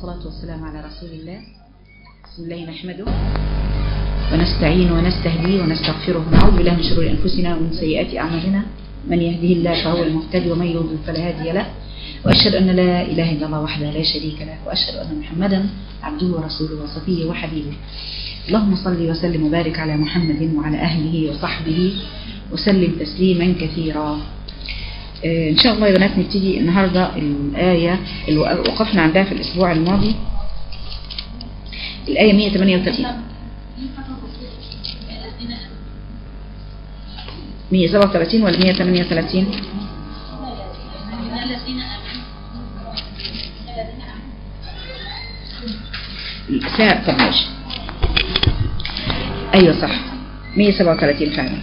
والصلاة والسلام على رسول الله بسم الله نحمده ونستعين ونستهديه ونستغفره ونعوذ بالله من شرور أنفسنا ومن سيئات أعمالنا من يهده الله فهو المهتدي ومن يضلل فلا هادي له وأشهد أن لا إله إلا الله وحده لا شريك له وأشهد أن محمدا عبده ورسوله وصفيه وحبيبه اللهم صل وسلم وبارك على محمد وعلى أهله وصحبه وسلم تسليما كثيرا إن شاء الله يا بنات نبتدي النهاردة الآية اللي وقفنا عندها في الأسبوع الماضي الآية 138 137 ولا 138 ساعة طب ماشي أيوة صح 137 فعلا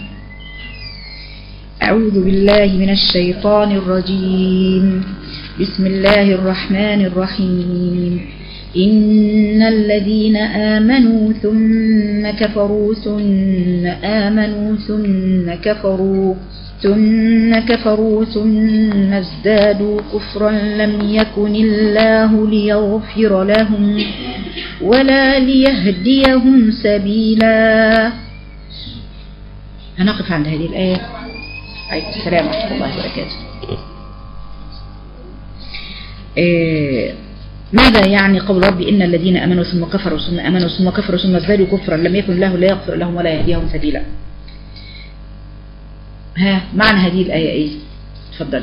أعوذ بالله من الشيطان الرجيم بسم الله الرحمن الرحيم إن الذين آمنوا ثم كفروا ثم آمنوا ثم كفروا ثم كفروا ثم ازدادوا كفرا لم يكن الله ليغفر لهم ولا ليهديهم سبيلا هنقف عند هذه الآية عليكم السلام ورحمة الله وبركاته إيه ماذا يعني قول ربي إن الذين أمنوا ثم كفروا ثم أمنوا ثم كفروا ثم ازدادوا كفرا لم يكن الله لا يغفر لهم ولا يهديهم سبيلا ها معنى هذه الآية إيه تفضلي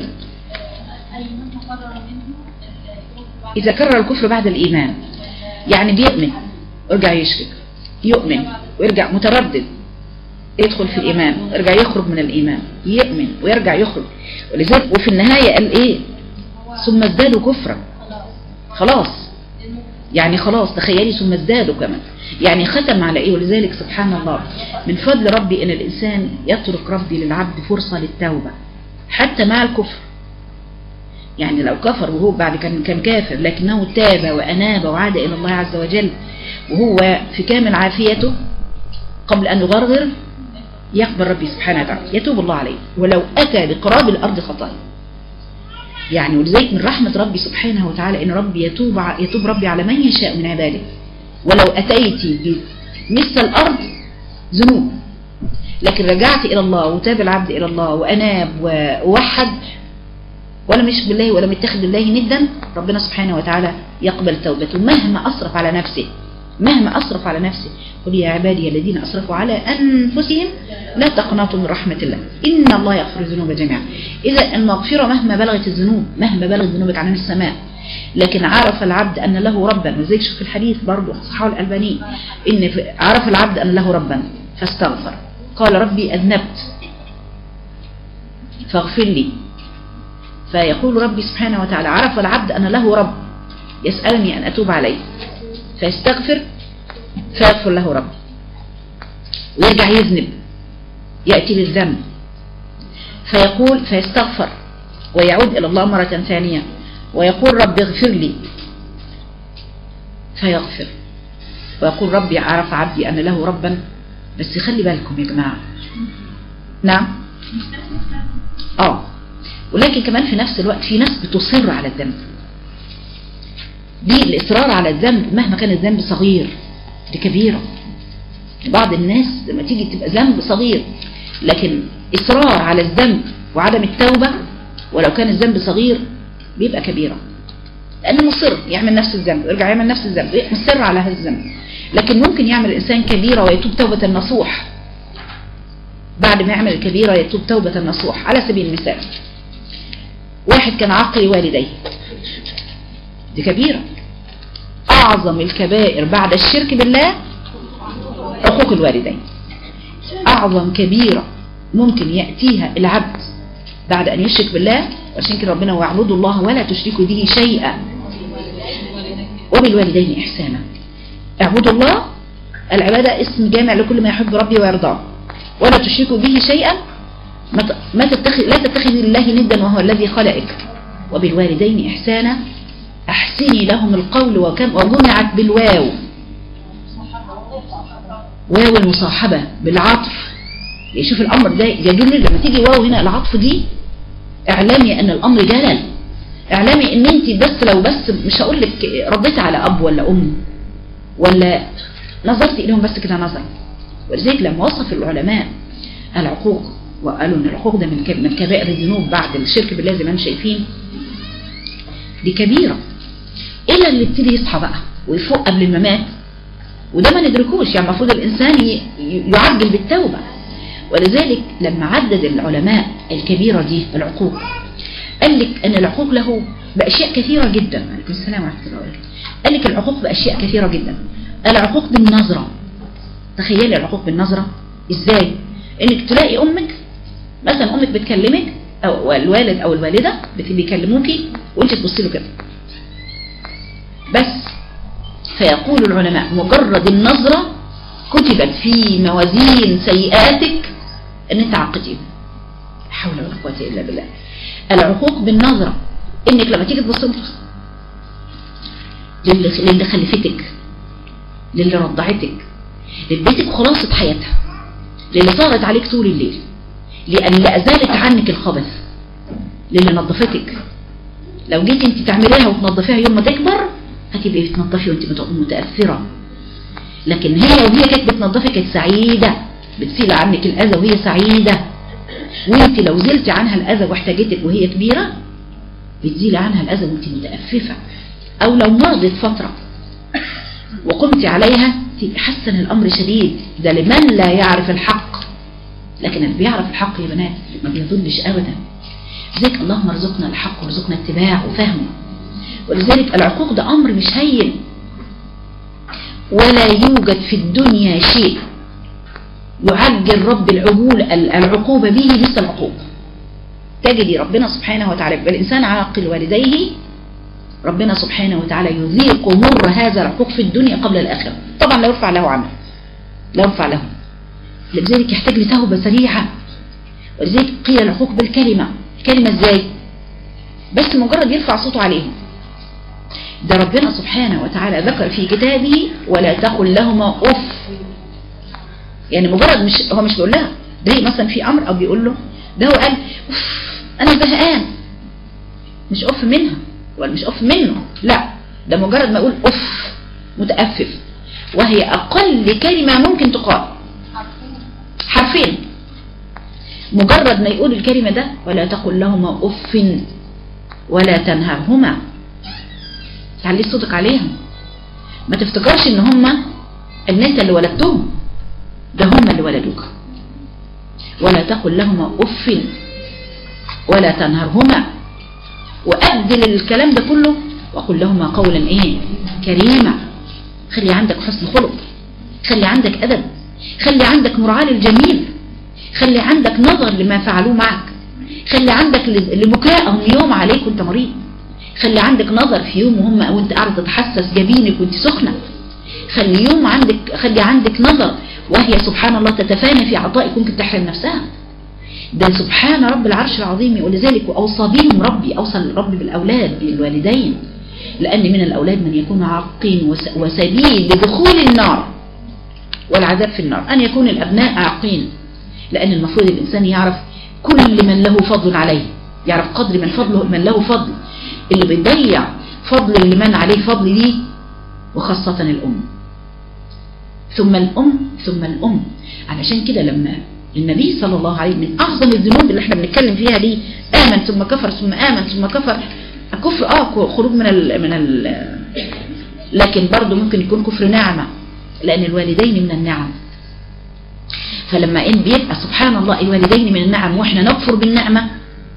إذا كرر الكفر بعد الإيمان يعني بيؤمن ويرجع يشرك يؤمن ويرجع متردد يدخل في الإيمان ويرجع يخرج من الإيمان يؤمن ويرجع يخرج ولذلك وفي النهاية قال إيه ثم ازدادوا كفرا خلاص يعني خلاص تخيلي ثم ازدادوا كمان يعني ختم على ايه ولذلك سبحان الله من فضل ربي ان الانسان يترك ربي للعبد فرصة للتوبة حتى مع الكفر يعني لو كفر وهو بعد كان كان كافر لكنه تاب واناب وعاد الى الله عز وجل وهو في كامل عافيته قبل ان يغرغر يقبل ربي سبحانه وتعالى يتوب الله عليه ولو اتى بقراب الارض خطايا يعني ولذلك من رحمة ربي سبحانه وتعالى ان ربي يتوب يتوب ربي على من يشاء من عباده ولو أتيت بمثل الأرض ذنوب لكن رجعت إلى الله وتاب العبد إلى الله وأناب ووحد ولم يشرك بالله ولم يتخذ الله ندا ربنا سبحانه وتعالى يقبل توبته مهما أسرف على نفسه مهما أسرف على نفسه قل يا عبادي الذين أسرفوا على أنفسهم لا تقنطوا من رحمة الله إن الله يغفر الذنوب جميعا إذا المغفرة مهما بلغت الذنوب مهما بلغت ذنوبك عن السماء لكن عرف العبد أن له ربا وزيك شوف الحديث برضو صحاه الألباني إن عرف العبد أن له ربا فاستغفر قال ربي أذنبت فاغفر لي فيقول ربي سبحانه وتعالى عرف العبد أن له رب يسألني أن أتوب عليه فيستغفر فيغفر له ربي ويرجع يذنب يأتي بالذنب فيقول فيستغفر ويعود إلى الله مرة ثانية ويقول رب اغفر لي فيغفر ويقول ربي عرف عبدي أن له ربا بس خلي بالكم يا جماعة نعم اه ولكن كمان في نفس الوقت في ناس بتصر على الذنب دي الإصرار على الذنب مهما كان الذنب صغير دي كبيرة بعض الناس لما تيجي تبقى ذنب صغير لكن إصرار على الذنب وعدم التوبة ولو كان الذنب صغير بيبقى كبيرة لأنه مصر يعمل نفس الذنب ويرجع يعمل نفس الذنب مصر على هذا الذنب لكن ممكن يعمل الإنسان كبيرة ويتوب توبة نصوح بعد ما يعمل الكبيرة يتوب توبة نصوح على سبيل المثال واحد كان عاقل والديه دي كبيرة أعظم الكبائر بعد الشرك بالله عقوق الوالدين أعظم كبيرة ممكن يأتيها العبد بعد أن يشرك بالله عشان كده ربنا واعبدوا الله ولا تشركوا به شيئا وبالوالدين إحسانا اعبدوا الله العبادة اسم جامع لكل ما يحب ربي ويرضاه ولا تشركوا به شيئا ما تتخذ لا تتخذ الله ندا وهو الذي خلقك وبالوالدين إحسانا أحسني لهم القول وكم وجمعت بالواو واو المصاحبة بالعطف يشوف الأمر ده يدل لما تيجي واو هنا العطف دي اعلامي أن الأمر جلل اعلمي ان انت بس لو بس مش هقول لك رديت على اب ولا ام ولا نظرت اليهم بس كده نظر ولذلك لما وصف العلماء العقوق وقالوا ان العقوق ده من من كبائر الذنوب بعد الشرك بالله زي ما انتم شايفين دي كبيره الا اللي يبتدي يصحى بقى ويفوق قبل الممات وده ما ندركوش يعني المفروض الانسان يعجل بالتوبه ولذلك لما عدد العلماء الكبيره دي العقوق قال لك ان العقوق له باشياء كثيره جدا عليكم السلام ورحمه الله وبركاته قال لك العقوق باشياء كثيره جدا العقوق بالنظره تخيلي العقوق بالنظره ازاي انك تلاقي امك مثلا امك بتكلمك او الوالد او الوالده بيكلموكي وانت تبصي له كده بس فيقول العلماء مجرد النظرة كتبت في موازين سيئاتك ان انت عقتي حول ولا قوة الا بالله العقوق بالنظرة انك لما تيجي تبص للي خلفتك للي رضعتك للبيتك خلاصة حياتها للي صارت عليك طول الليل لأن لا أزالت عنك الخبث للي نظفتك لو جيت انت تعمليها وتنظفيها يوم ما تكبر هتبقي بتنظفي وانت متأثرة لكن هي وهي كانت بتنظفي كانت سعيدة بتسيل عنك الأذى وهي سعيدة وانت لو زلت عنها الأذى واحتاجتك وهي كبيرة بتزيل عنها الأذى وانت متأففة أو لو مرضت فترة وقمت عليها حسن الأمر شديد ده لمن لا يعرف الحق لكن اللي بيعرف الحق يا بنات ما بيضلش أبدا ذلك اللهم ارزقنا الحق وارزقنا اتباعه وفهمه ولذلك العقوق ده أمر مش هين ولا يوجد في الدنيا شيء يعجل رب العقول العقوبة به مثل العقوق تجدي ربنا سبحانه وتعالى بالإنسان عاقل والديه ربنا سبحانه وتعالى يذيق مر هذا العقوق في الدنيا قبل الآخرة طبعا لا يرفع له عمل لا يرفع له لذلك يحتاج لتوبة سريعة ولذلك قيل العقوق بالكلمة الكلمة ازاي بس مجرد يرفع صوته عليهم ده ربنا سبحانه وتعالى ذكر في كتابه ولا تقل لهما أف يعني مجرد مش هو مش بيقول لها ده مثلا في أمر أو بيقول له ده هو قال أف أنا زهقان مش أف منها ولا مش أف منه لا ده مجرد ما يقول أف متأفف وهي أقل كلمة ممكن تقال حرفين مجرد ما يقول الكلمة ده ولا تقل لهما أف ولا تنهرهما تعلي صوتك عليهم ما تفتكرش ان هما ان انت اللي ولدتهم ده هما اللي ولدوك ولا تقل لهما اف ولا تنهرهما وأبدل الكلام ده كله وقل لهما قولا ايه كريما خلي عندك حسن خلق خلي عندك أدب خلي عندك مراعاة للجميل خلي عندك نظر لما فعلوه معك خلي عندك لبكائهم يوم عليك وانت مريض خلي عندك نظر في يوم وهم وانت قاعده تتحسس جبينك وانت سخنه خلي يوم عندك خلي عندك نظر وهي سبحان الله تتفانى في عطائك ممكن تحرم نفسها ده سبحان رب العرش العظيم ولذلك أوصى بهم ربي أوصى الرب بالأولاد بالوالدين لأن من الأولاد من يكون عاقين وسبيل لدخول النار والعذاب في النار أن يكون الأبناء عاقين لأن المفروض الإنسان يعرف كل من له فضل عليه يعرف قدر من فضله من له فضل اللي بيضيع فضل اللي من عليه فضل دي وخاصة الأم ثم الأم ثم الأم علشان كده لما النبي صلى الله عليه من أعظم الذنوب اللي احنا بنتكلم فيها دي آمن ثم كفر ثم آمن ثم كفر الكفر اه خروج من ال من ال لكن برضه ممكن يكون كفر نعمة لأن الوالدين من النعم فلما إن بيبقى سبحان الله الوالدين من النعم وإحنا نكفر بالنعمة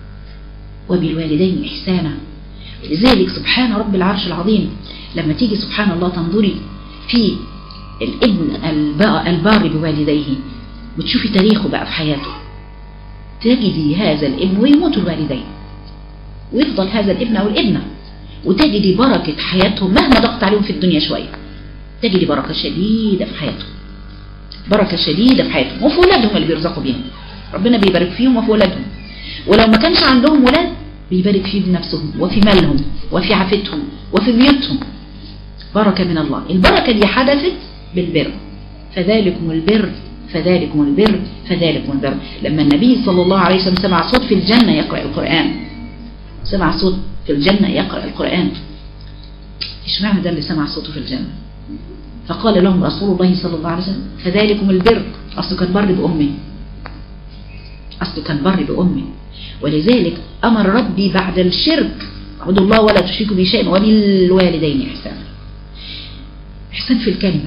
وبالوالدين إحسانا لذلك سبحان رب العرش العظيم لما تيجي سبحان الله تنظري في الابن البار بوالديه وتشوفي تاريخه بقى في حياته تجدي هذا الابن ويموت الوالدين ويفضل هذا الابن أو الابنة وتجدي بركة حياتهم مهما ضغط عليهم في الدنيا شوية تجدي بركة شديدة في حياتهم بركة شديدة في حياتهم وفي ولادهم اللي بيرزقوا بيهم ربنا بيبارك فيهم وفي ولادهم ولو ما كانش عندهم ولاد بيبارك في نفسهم وفي مالهم وفي عافتهم وفي بيوتهم بركة من الله البركة دي حدثت بالبر فذلكم البر فذلكم البر فذلكم البر لما النبي صلى الله عليه وسلم سمع صوت في الجنة يقرأ القرآن سمع صوت في في الجنة يقرأ القرآن اشمعنى ده اللي سمع صوته في الجنة فقال لهم رسول الله صلى الله عليه وسلم فذلكم البر أصله كان بر بأمي أصله كان بر بأمي ولذلك أمر ربي بعد الشرك اعبدوا الله ولا تشركوا به شيئا وبالوالدين إحسانا إحسان في الكلمة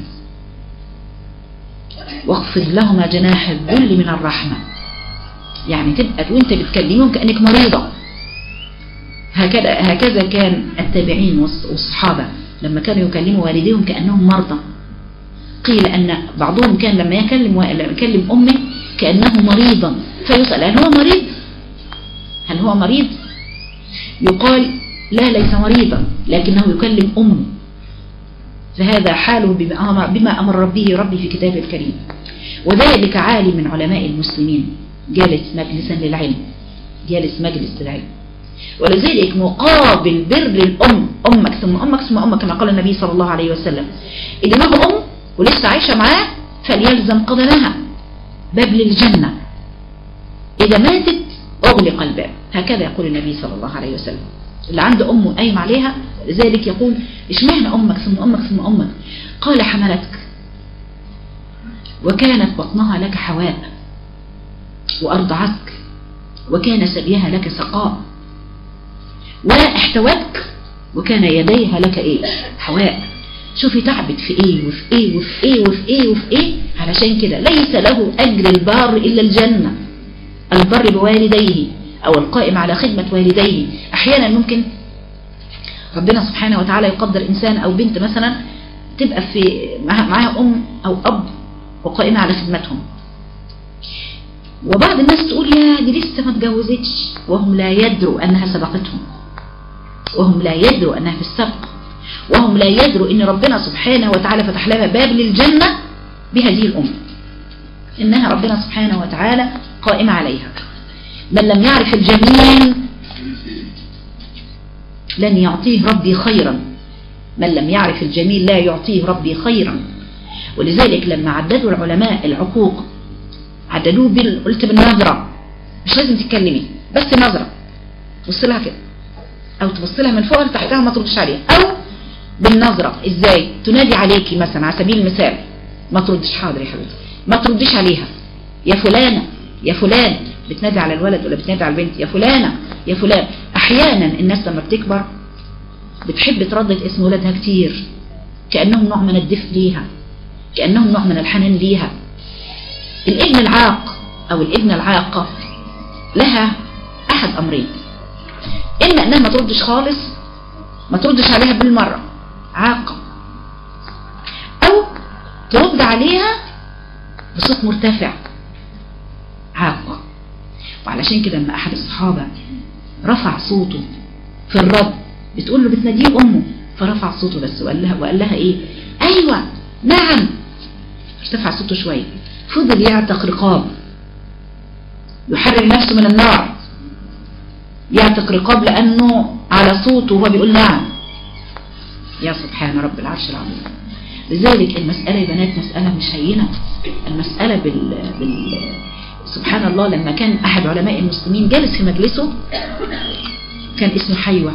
واخفض لهما جناح الذل من الرحمة يعني تبقى وانت بتكلمهم كأنك مريضة هكذا هكذا كان التابعين والصحابة لما كانوا يكلموا والديهم كأنهم مرضى قيل أن بعضهم كان لما يكلم يكلم أمه كأنه مريضا فيسأل هل هو مريض هل هو مريض يقال لا ليس مريضا لكنه يكلم أمه فهذا حاله بما أمر, بما أمر ربه ربي في كتابه الكريم وذلك عالم من علماء المسلمين جالس مجلسا للعلم جالس مجلس للعلم ولذلك مقابل بر الأم أمك ثم أمك ثم أمك كما قال النبي صلى الله عليه وسلم اللي معه أم ولسه عايشة معاه فليلزم قدمها باب للجنة إذا ماتت أغلق الباب هكذا يقول النبي صلى الله عليه وسلم اللي عنده أمه قايم عليها لذلك يقول اشمعنى أمك ثم أمك ثم أمك قال حملتك وكانت بطنها لك حواء وأرضعتك وكان سبيها لك سقاء واحتوتك وكان يديها لك ايه حواء شوفي تعبت في ايه وفي ايه وفي ايه وفي ايه وفي ايه علشان كده ليس له اجر البار الا الجنة البر بوالديه او القائم على خدمة والديه احيانا ممكن ربنا سبحانه وتعالى يقدر انسان او بنت مثلا تبقى في معاها ام او اب وقائمة على خدمتهم وبعض الناس تقول يا دي لسه ما اتجوزتش وهم لا يدروا انها سبقتهم وهم لا يدروا أنها في السبق وهم لا يدروا أن ربنا سبحانه وتعالى فتح لها باب للجنة بهذه الأمة إنها ربنا سبحانه وتعالى قائمة عليها من لم يعرف الجميل لن يعطيه ربي خيرا من لم يعرف الجميل لا يعطيه ربي خيرا ولذلك لما عددوا العلماء العقوق عددوه بال... قلت بالنظرة مش لازم تتكلمي بس نظرة بص لها كده او تبص لها من فوق لتحتها ما تردش عليها او بالنظرة ازاي تنادي عليكي مثلا على سبيل المثال ما تردش حاضر يا حبيبتي ما تردش عليها يا فلانة يا فلان بتنادي على الولد ولا بتنادي على البنت يا فلانة يا فلان احيانا الناس لما بتكبر بتحب تردد اسم ولادها كتير كأنهم نوع من الدفء ليها كأنهم نوع من الحنان ليها الابن العاق او الابن العاقة لها احد امرين إما أنها ما تردش خالص ما تردش عليها بالمرة عاقة أو ترد عليها بصوت مرتفع عاقة وعلشان كده لما أحد الصحابة رفع صوته في الرد بتقول له بتناديه أمه فرفع صوته بس وقال لها, وقال لها إيه أيوة نعم ارتفع صوته شوية فضل يعتق رقاب يحرر نفسه من النار يعتق رقاب لأنه على صوته وهو بيقول نعم يا سبحان رب العرش العظيم لذلك المسألة يا بنات مسألة مش هينة المسألة بال... بال... سبحان الله لما كان أحد علماء المسلمين جالس في مجلسه كان اسمه حيوة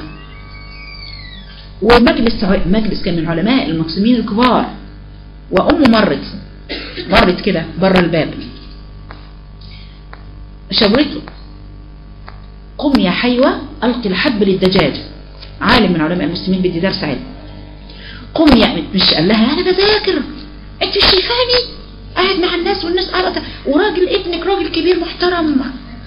ومجلس مجلس كان من علماء المسلمين الكبار وأمه مرت مرت كده بره الباب شاورته قم يا حيوة ألقي الحب للدجاج عالم من علماء المسلمين بدي درس علم قم يا مش قال لها أنا بذاكر أنت شايفاني قاعد مع الناس والناس قاعدة وراجل ابنك راجل كبير محترم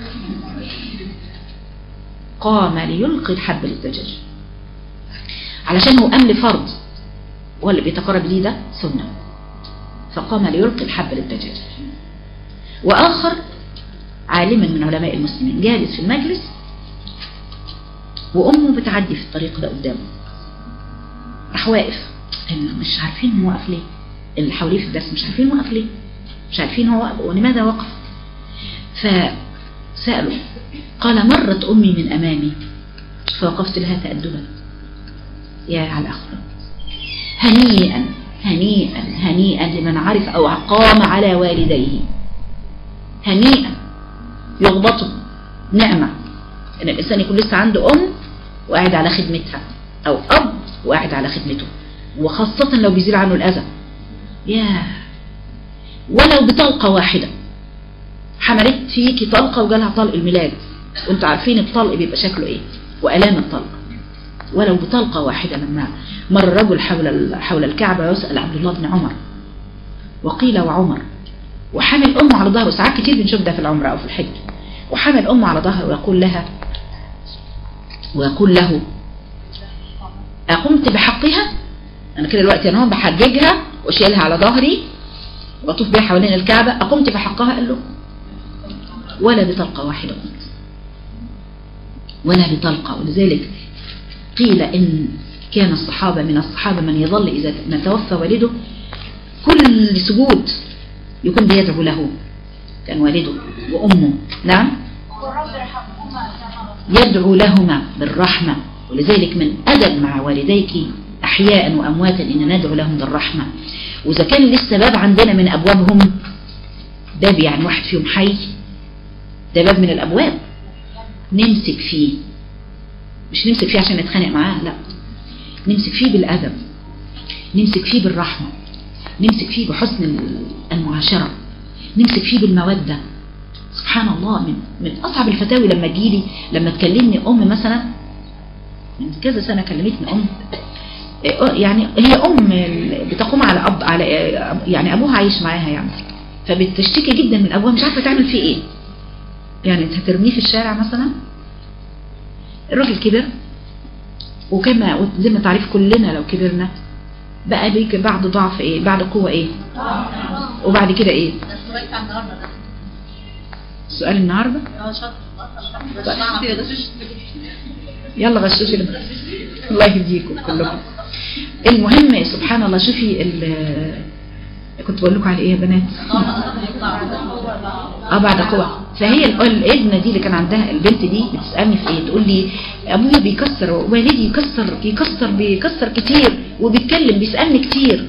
قام ليلقي الحب للدجاج علشان هو أمل فرض واللي بيتقرب ليه ده سنة فقام ليلقي الحب للدجاج وآخر عالما من علماء المسلمين جالس في المجلس وأمه بتعدي في الطريق ده قدامه راح واقف مش عارفين هو واقف ليه اللي حواليه في الدرس مش عارفين واقف ليه مش عارفين هو واقف ولماذا وقف فسألوا قال مرت أمي من أمامي فوقفت لها تأدبا يا على الأخرى هنيئا هنيئا هنيئا لمن عرف أو قام على والديه هنيئا يغبطه نعمة ان الانسان يكون لسه عنده ام وقاعد على خدمتها او اب وقاعد على خدمته وخاصة لو بيزيل عنه الاذى ياه ولو بطلقة واحدة حملت فيكي طلقة وجالها طلق الميلاد وانتوا عارفين الطلق بيبقى شكله ايه والام الطلق ولو بطلقة واحدة لما مر رجل حول حول الكعبة يسأل عبد الله بن عمر وقيل وعمر وحمل أمه على ظهره ساعات كتير بنشوف ده في العمرة أو في الحج وحمل أمه على ظهره ويقول لها ويقول له أقمت بحقها أنا كده دلوقتي أنا بحججها وشيلها على ظهري وبطوف بيها حوالين الكعبة أقمت بحقها قال له ولا بطلقة واحدة قمت ولا بطلقة ولذلك قيل إن كان الصحابة من الصحابة من يظل إذا ما توفى والده كل سجود يكون بيدعو له كان والده وأمه نعم يدعو لهما بالرحمة ولذلك من أدب مع والديك أحياء وأمواتا إن ندعو لهم بالرحمة وإذا كان لسه باب عندنا من أبوابهم باب يعني واحد فيهم حي ده باب من الأبواب نمسك فيه مش نمسك فيه عشان نتخانق معاه لا نمسك فيه بالأدب نمسك فيه بالرحمة نمسك فيه بحسن المعاشرة نمسك فيه بالمودة سبحان الله من من أصعب الفتاوي لما تجيلي لما تكلمني أم مثلا من كذا سنة كلمتني أم يعني هي أم بتقوم على أب على يعني أبوها عايش معاها يعني فبتشتكي جدا من أبوها مش عارفة تعمل فيه إيه يعني هترميه في الشارع مثلا الراجل كبر وكما زي ما تعرف كلنا لو كبرنا بقى بيك بعد ضعف ايه بعد قوة ايه وبعد كده ايه سؤال النهاردة يلا غشوشي الله يهديكم كلكم المهم سبحان الله شوفي كنت بقول لكم على ايه يا بنات اه بعد قوة فهي الابنة دي اللي كان عندها البنت دي بتسألني في ايه تقول لي ابويا بيكسر والدي يكسر يكسر بيكسر كتير وبيتكلم بيسألني كتير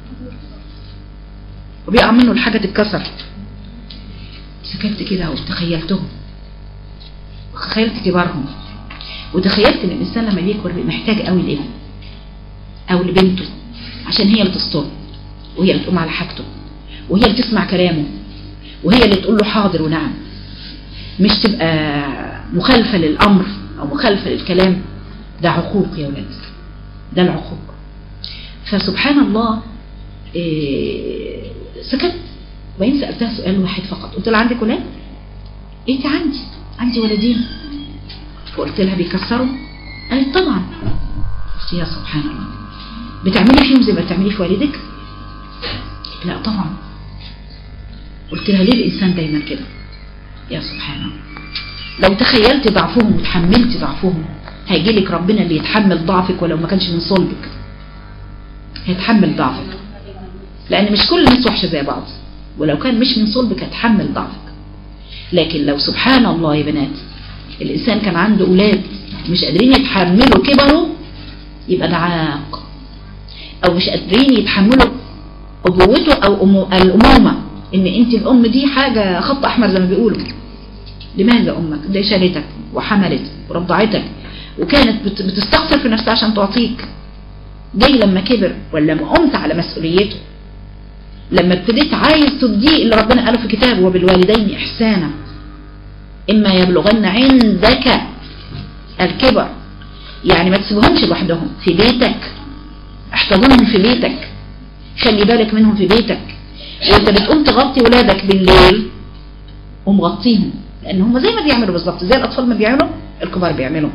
وبيقع منه الحاجة تتكسر سكت كده وتخيلتهم وتخيلت كبارهم وتخيلت ان الانسان لما بيكبر محتاج قوي لابنه او لبنته عشان هي اللي تستره وهي اللي تقوم على حاجته وهي اللي تسمع كلامه وهي اللي تقول له حاضر ونعم مش تبقى مخالفة للأمر أو مخالفة للكلام ده عقوق يا ولاد ده العقوق فسبحان الله إيه سكت وبعدين سألتها سؤال واحد فقط قلت لها عندك ولاد؟ انت عندي عندي ولدين فقلت لها بيكسروا قالت طبعا قلت يا سبحان الله بتعملي فيهم زي ما بتعملي في والدك لا طبعا قلت لها ليه الإنسان دايما كده يا سبحان الله لو تخيلت ضعفهم وتحملت ضعفهم هيجي لك ربنا اللي يتحمل ضعفك ولو ما كانش من صلبك هيتحمل ضعفك لأن مش كل الناس وحشة زي بعض ولو كان مش من صلبك هتحمل ضعفك لكن لو سبحان الله يا بنات الإنسان كان عنده أولاد مش قادرين يتحملوا كبروا يبقى ده عاق أو مش قادرين يتحملوا أبوته أو أمو الأمومة إن أنت الأم دي حاجة خط أحمر زي ما بيقولوا لماذا أمك ده شالتك وحملت ورضعتك وكانت بتستخسر في نفسها عشان تعطيك جاي لما كبر ولا لما قمت على مسؤوليته لما ابتديت عايز تضيء اللي ربنا قاله في كتابه وبالوالدين إحسانا إما يبلغن عندك الكبر يعني ما تسيبهمش لوحدهم في بيتك احتضنهم في بيتك خلي بالك منهم في بيتك وانت بتقوم تغطي ولادك بالليل قوم غطيهم لان هم زي ما بيعملوا بالظبط زي الاطفال ما بيعملوا الكبار بيعملوا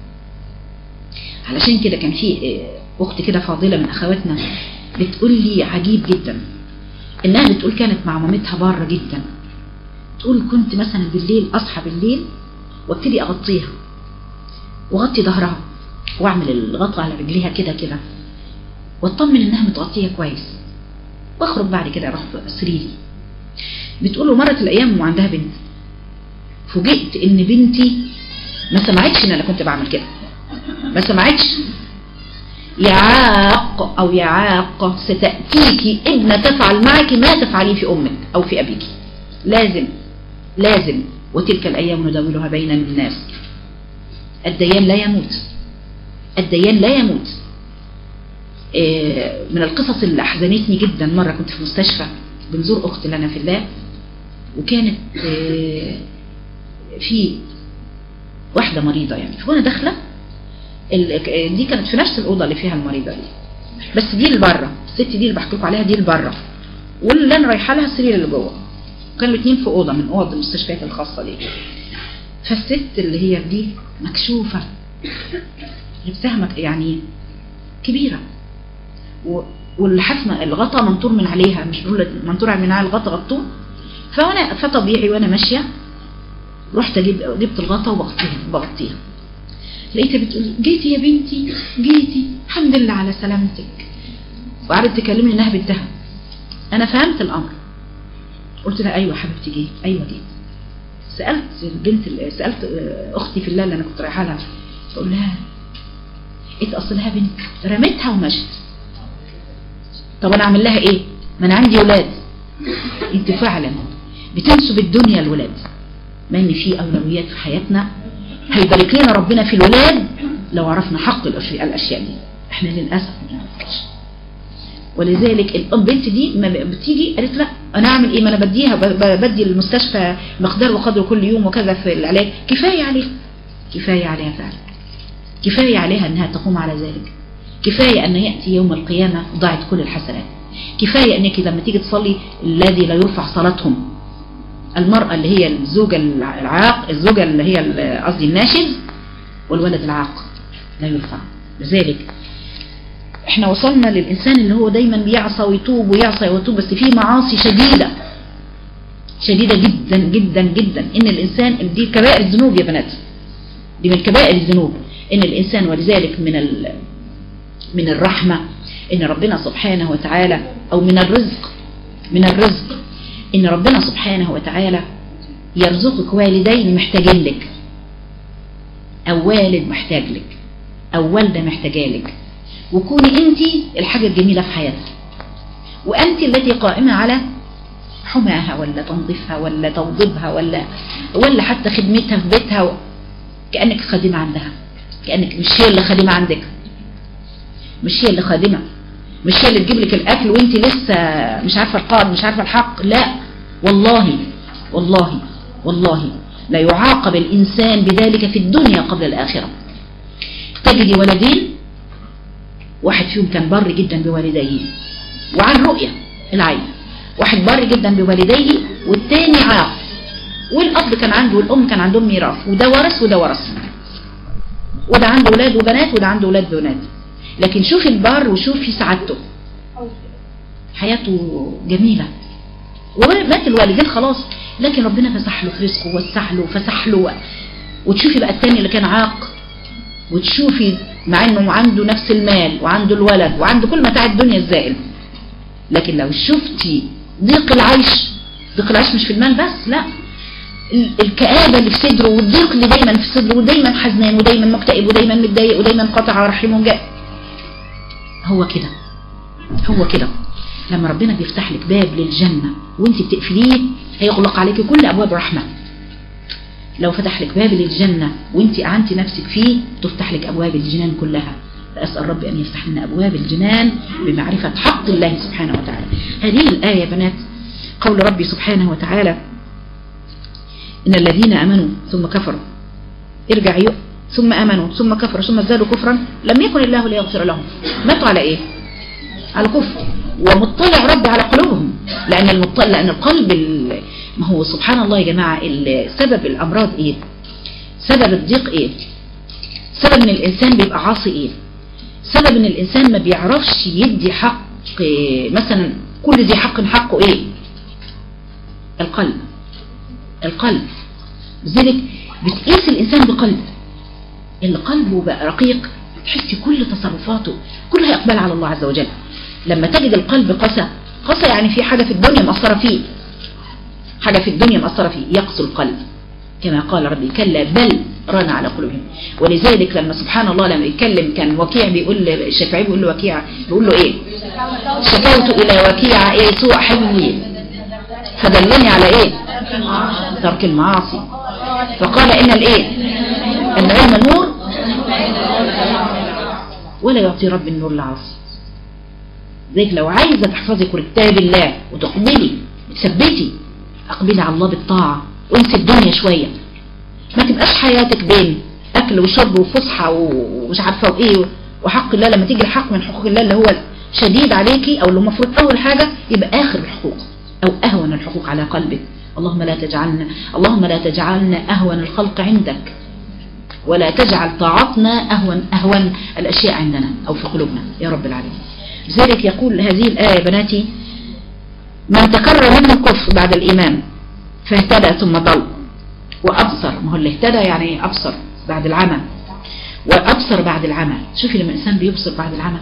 علشان كده كان في اخت كده فاضله من اخواتنا بتقول لي عجيب جدا انها بتقول كانت مع مامتها باره جدا تقول كنت مثلا بالليل اصحى بالليل وابتدي اغطيها واغطي ظهرها واعمل الغطاء على رجليها كده كده واطمن انها متغطيه كويس واخرج بعد كده اروح سريري بتقول مرت الايام وعندها بنت فوجئت ان بنتي ما سمعتش ان انا كنت بعمل كده ما سمعتش يعاق او يعاق ستأتيك ابنة تفعل معك ما تفعليه في امك او في ابيك لازم لازم وتلك الايام نداولها بين الناس الديان لا يموت الديان لا يموت آه، من القصص اللي أحزنتني جدا مرة كنت في مستشفى بنزور أخت لنا في الله وكانت آه، في واحدة مريضة يعني فأنا داخلة ال- دي كانت في نفس الأوضة اللي فيها المريضة دي بس دي اللي بره الست دي اللي بحكي لكم عليها دي اللي بره واللي انا رايحه لها السرير اللي جوه كانوا الاثنين في اوضه من اوض المستشفيات الخاصه دي فالست اللي هي دي مكشوفه لبسها مك... يعني كبيره و... والحفمه الغطا منطور من عليها مش بقول منطور من على الغطا غطوه فانا فطبيعي وانا ماشيه رحت اجيب جبت الغطا وبغطيها بغطيها لقيتها بتقول جيتي يا بنتي جيتي الحمد لله على سلامتك وقعدت تكلمني انها بنتها انا فهمت الامر قلت لها ايوه حبيبتي جيت ايوه جيت سالت البنت ال- سالت آه، اختي في الله اللي انا كنت رايحه لها بقول لها انت اصل لها بنت رميتها ومشت طب انا اعمل لها ايه ما انا عندي ولاد انت فعلا بتنسب الدنيا الولاد ما ان في اولويات في حياتنا هيبارك لنا ربنا في الولاد لو عرفنا حق الأشياء, الاشياء دي احنا للاسف ما بنعرفش ولذلك الام بنت دي ما بتيجي قالت لا انا اعمل ايه ما انا بديها ب- ب- بدي المستشفى مقدار وقدر كل يوم وكذا في العلاج كفايه عليها كفايه عليها فعلا كفايه عليها انها تقوم على ذلك كفايه ان ياتي يوم القيامه ضاعت كل الحسنات كفايه انك لما تيجي تصلي الذي لا يرفع صلاتهم المرأة اللي هي الزوجة العاق الزوجة اللي هي ال- قصدي الناشز والولد العاق لا يرفع لذلك احنا وصلنا للإنسان اللي هو دايما بيعصى ويتوب ويعصى ويتوب بس فيه معاصي شديدة شديدة جدا جدا جدا ان الإنسان دي كبائر الذنوب يا بنات دي من كبائر الذنوب ان الإنسان ولذلك من ال من الرحمة ان ربنا سبحانه وتعالى او من الرزق من الرزق ان ربنا سبحانه وتعالى يرزقك والدين محتاجين لك او والد محتاج لك او والدة محتاجة لك وكوني انت الحاجة الجميلة في حياتها وانت التي قائمة على حماها ولا تنظيفها ولا توضيبها ولا ولا حتى خدمتها في بيتها و... كأنك خادمة عندها كأنك مش هي اللي خادمة عندك مش هي اللي خادمة مش هي اللي تجيب لك الاكل وانت لسه مش عارفه القاعد مش عارفه الحق لا والله والله والله لا يعاقب الانسان بذلك في الدنيا قبل الاخره تجدي ولدين واحد فيهم كان بر جدا بوالديه وعن رؤيه العين واحد بر جدا بوالديه والتاني عاق والاب كان عنده والام كان عندهم ميراث وده ورث وده ورث وده عنده ولاد وبنات وده عنده ولاد وبنات لكن شوفي البر وشوفي سعادته حياته جميلة ومات الوالدين خلاص لكن ربنا فسح له في رزقه ووسع له وفسح له وتشوفي بقى التاني اللي كان عاق وتشوفي مع انه عنده نفس المال وعنده الولد وعنده كل متاع الدنيا الزائل لكن لو شفتي ضيق العيش ضيق العيش مش في المال بس لا ال- الكآبة اللي في صدره والضيق اللي دايما في صدره ودايما حزنان ودايما مكتئب ودايما متضايق ودايما قطع رحمه جاء هو كده هو كده لما ربنا بيفتح لك باب للجنة وانت بتقفليه هيغلق عليك كل ابواب رحمة لو فتح لك باب للجنة وانت اعنت نفسك فيه تفتح لك ابواب الجنان كلها فأسأل ربي أن يفتح لنا أبواب الجنان بمعرفة حق الله سبحانه وتعالى هذه الآية يا بنات قول ربي سبحانه وتعالى إن الذين أمنوا ثم كفروا ارجع يؤ ثم أمنوا ثم كفروا ثم ازدادوا كفرا لم يكن الله ليغفر لهم ماتوا على إيه على كفر ومطلع ربي على قلوبهم لأن المطلع لأن القلب ال- ما هو سبحان الله يا جماعة ال- سبب الأمراض إيه سبب الضيق إيه سبب ان الإنسان بيبقى عاصي إيه سبب ان الإنسان ما بيعرفش يدي حق إيه، مثلا كل ذي حق حقه إيه القلب القلب لذلك بتقيس الإنسان بقلب اللي قلبه بقى رقيق تحسي كل تصرفاته كلها إقبال على الله عز وجل لما تجد القلب قسى قسى يعني في حاجة في الدنيا مأثرة فيه حاجة في الدنيا مأثرة فيه يقسو القلب كما قال ربي كلا بل ران على قلوبهم ولذلك لما سبحان الله لما يتكلم كان وكيع بيقول الشافعي بيقول له وكيع بيقول له ايه شكوت الى وكيع ايه سوء حلمي فدلني على ايه ترك المعاصي فقال ان الايه ان علم النور ولا يعطي رب النور العاصي زيك لو عايزة تحفظي كتاب الله وتقبلي وتثبتي اقبلي على الله بالطاعة وانسي الدنيا شوية ما تبقاش حياتك بين اكل وشرب وفسحة ومش عارفة وايه وحق الله لما تيجي الحق من حقوق الله اللي هو شديد عليكي او اللي المفروض اول حاجة يبقى اخر الحقوق او اهون الحقوق على قلبك اللهم لا تجعلنا اللهم لا تجعلنا اهون الخلق عندك ولا تجعل طاعتنا اهون اهون الاشياء عندنا او في قلوبنا يا رب العالمين لذلك يقول هذه الآية بناتي من تكرر منه الكفر بعد الإيمان فاهتدى ثم ضل وأبصر ما هو اللي اهتدى يعني أبصر بعد العمى وأبصر بعد العمى شوفي لما الإنسان بيبصر بعد العمى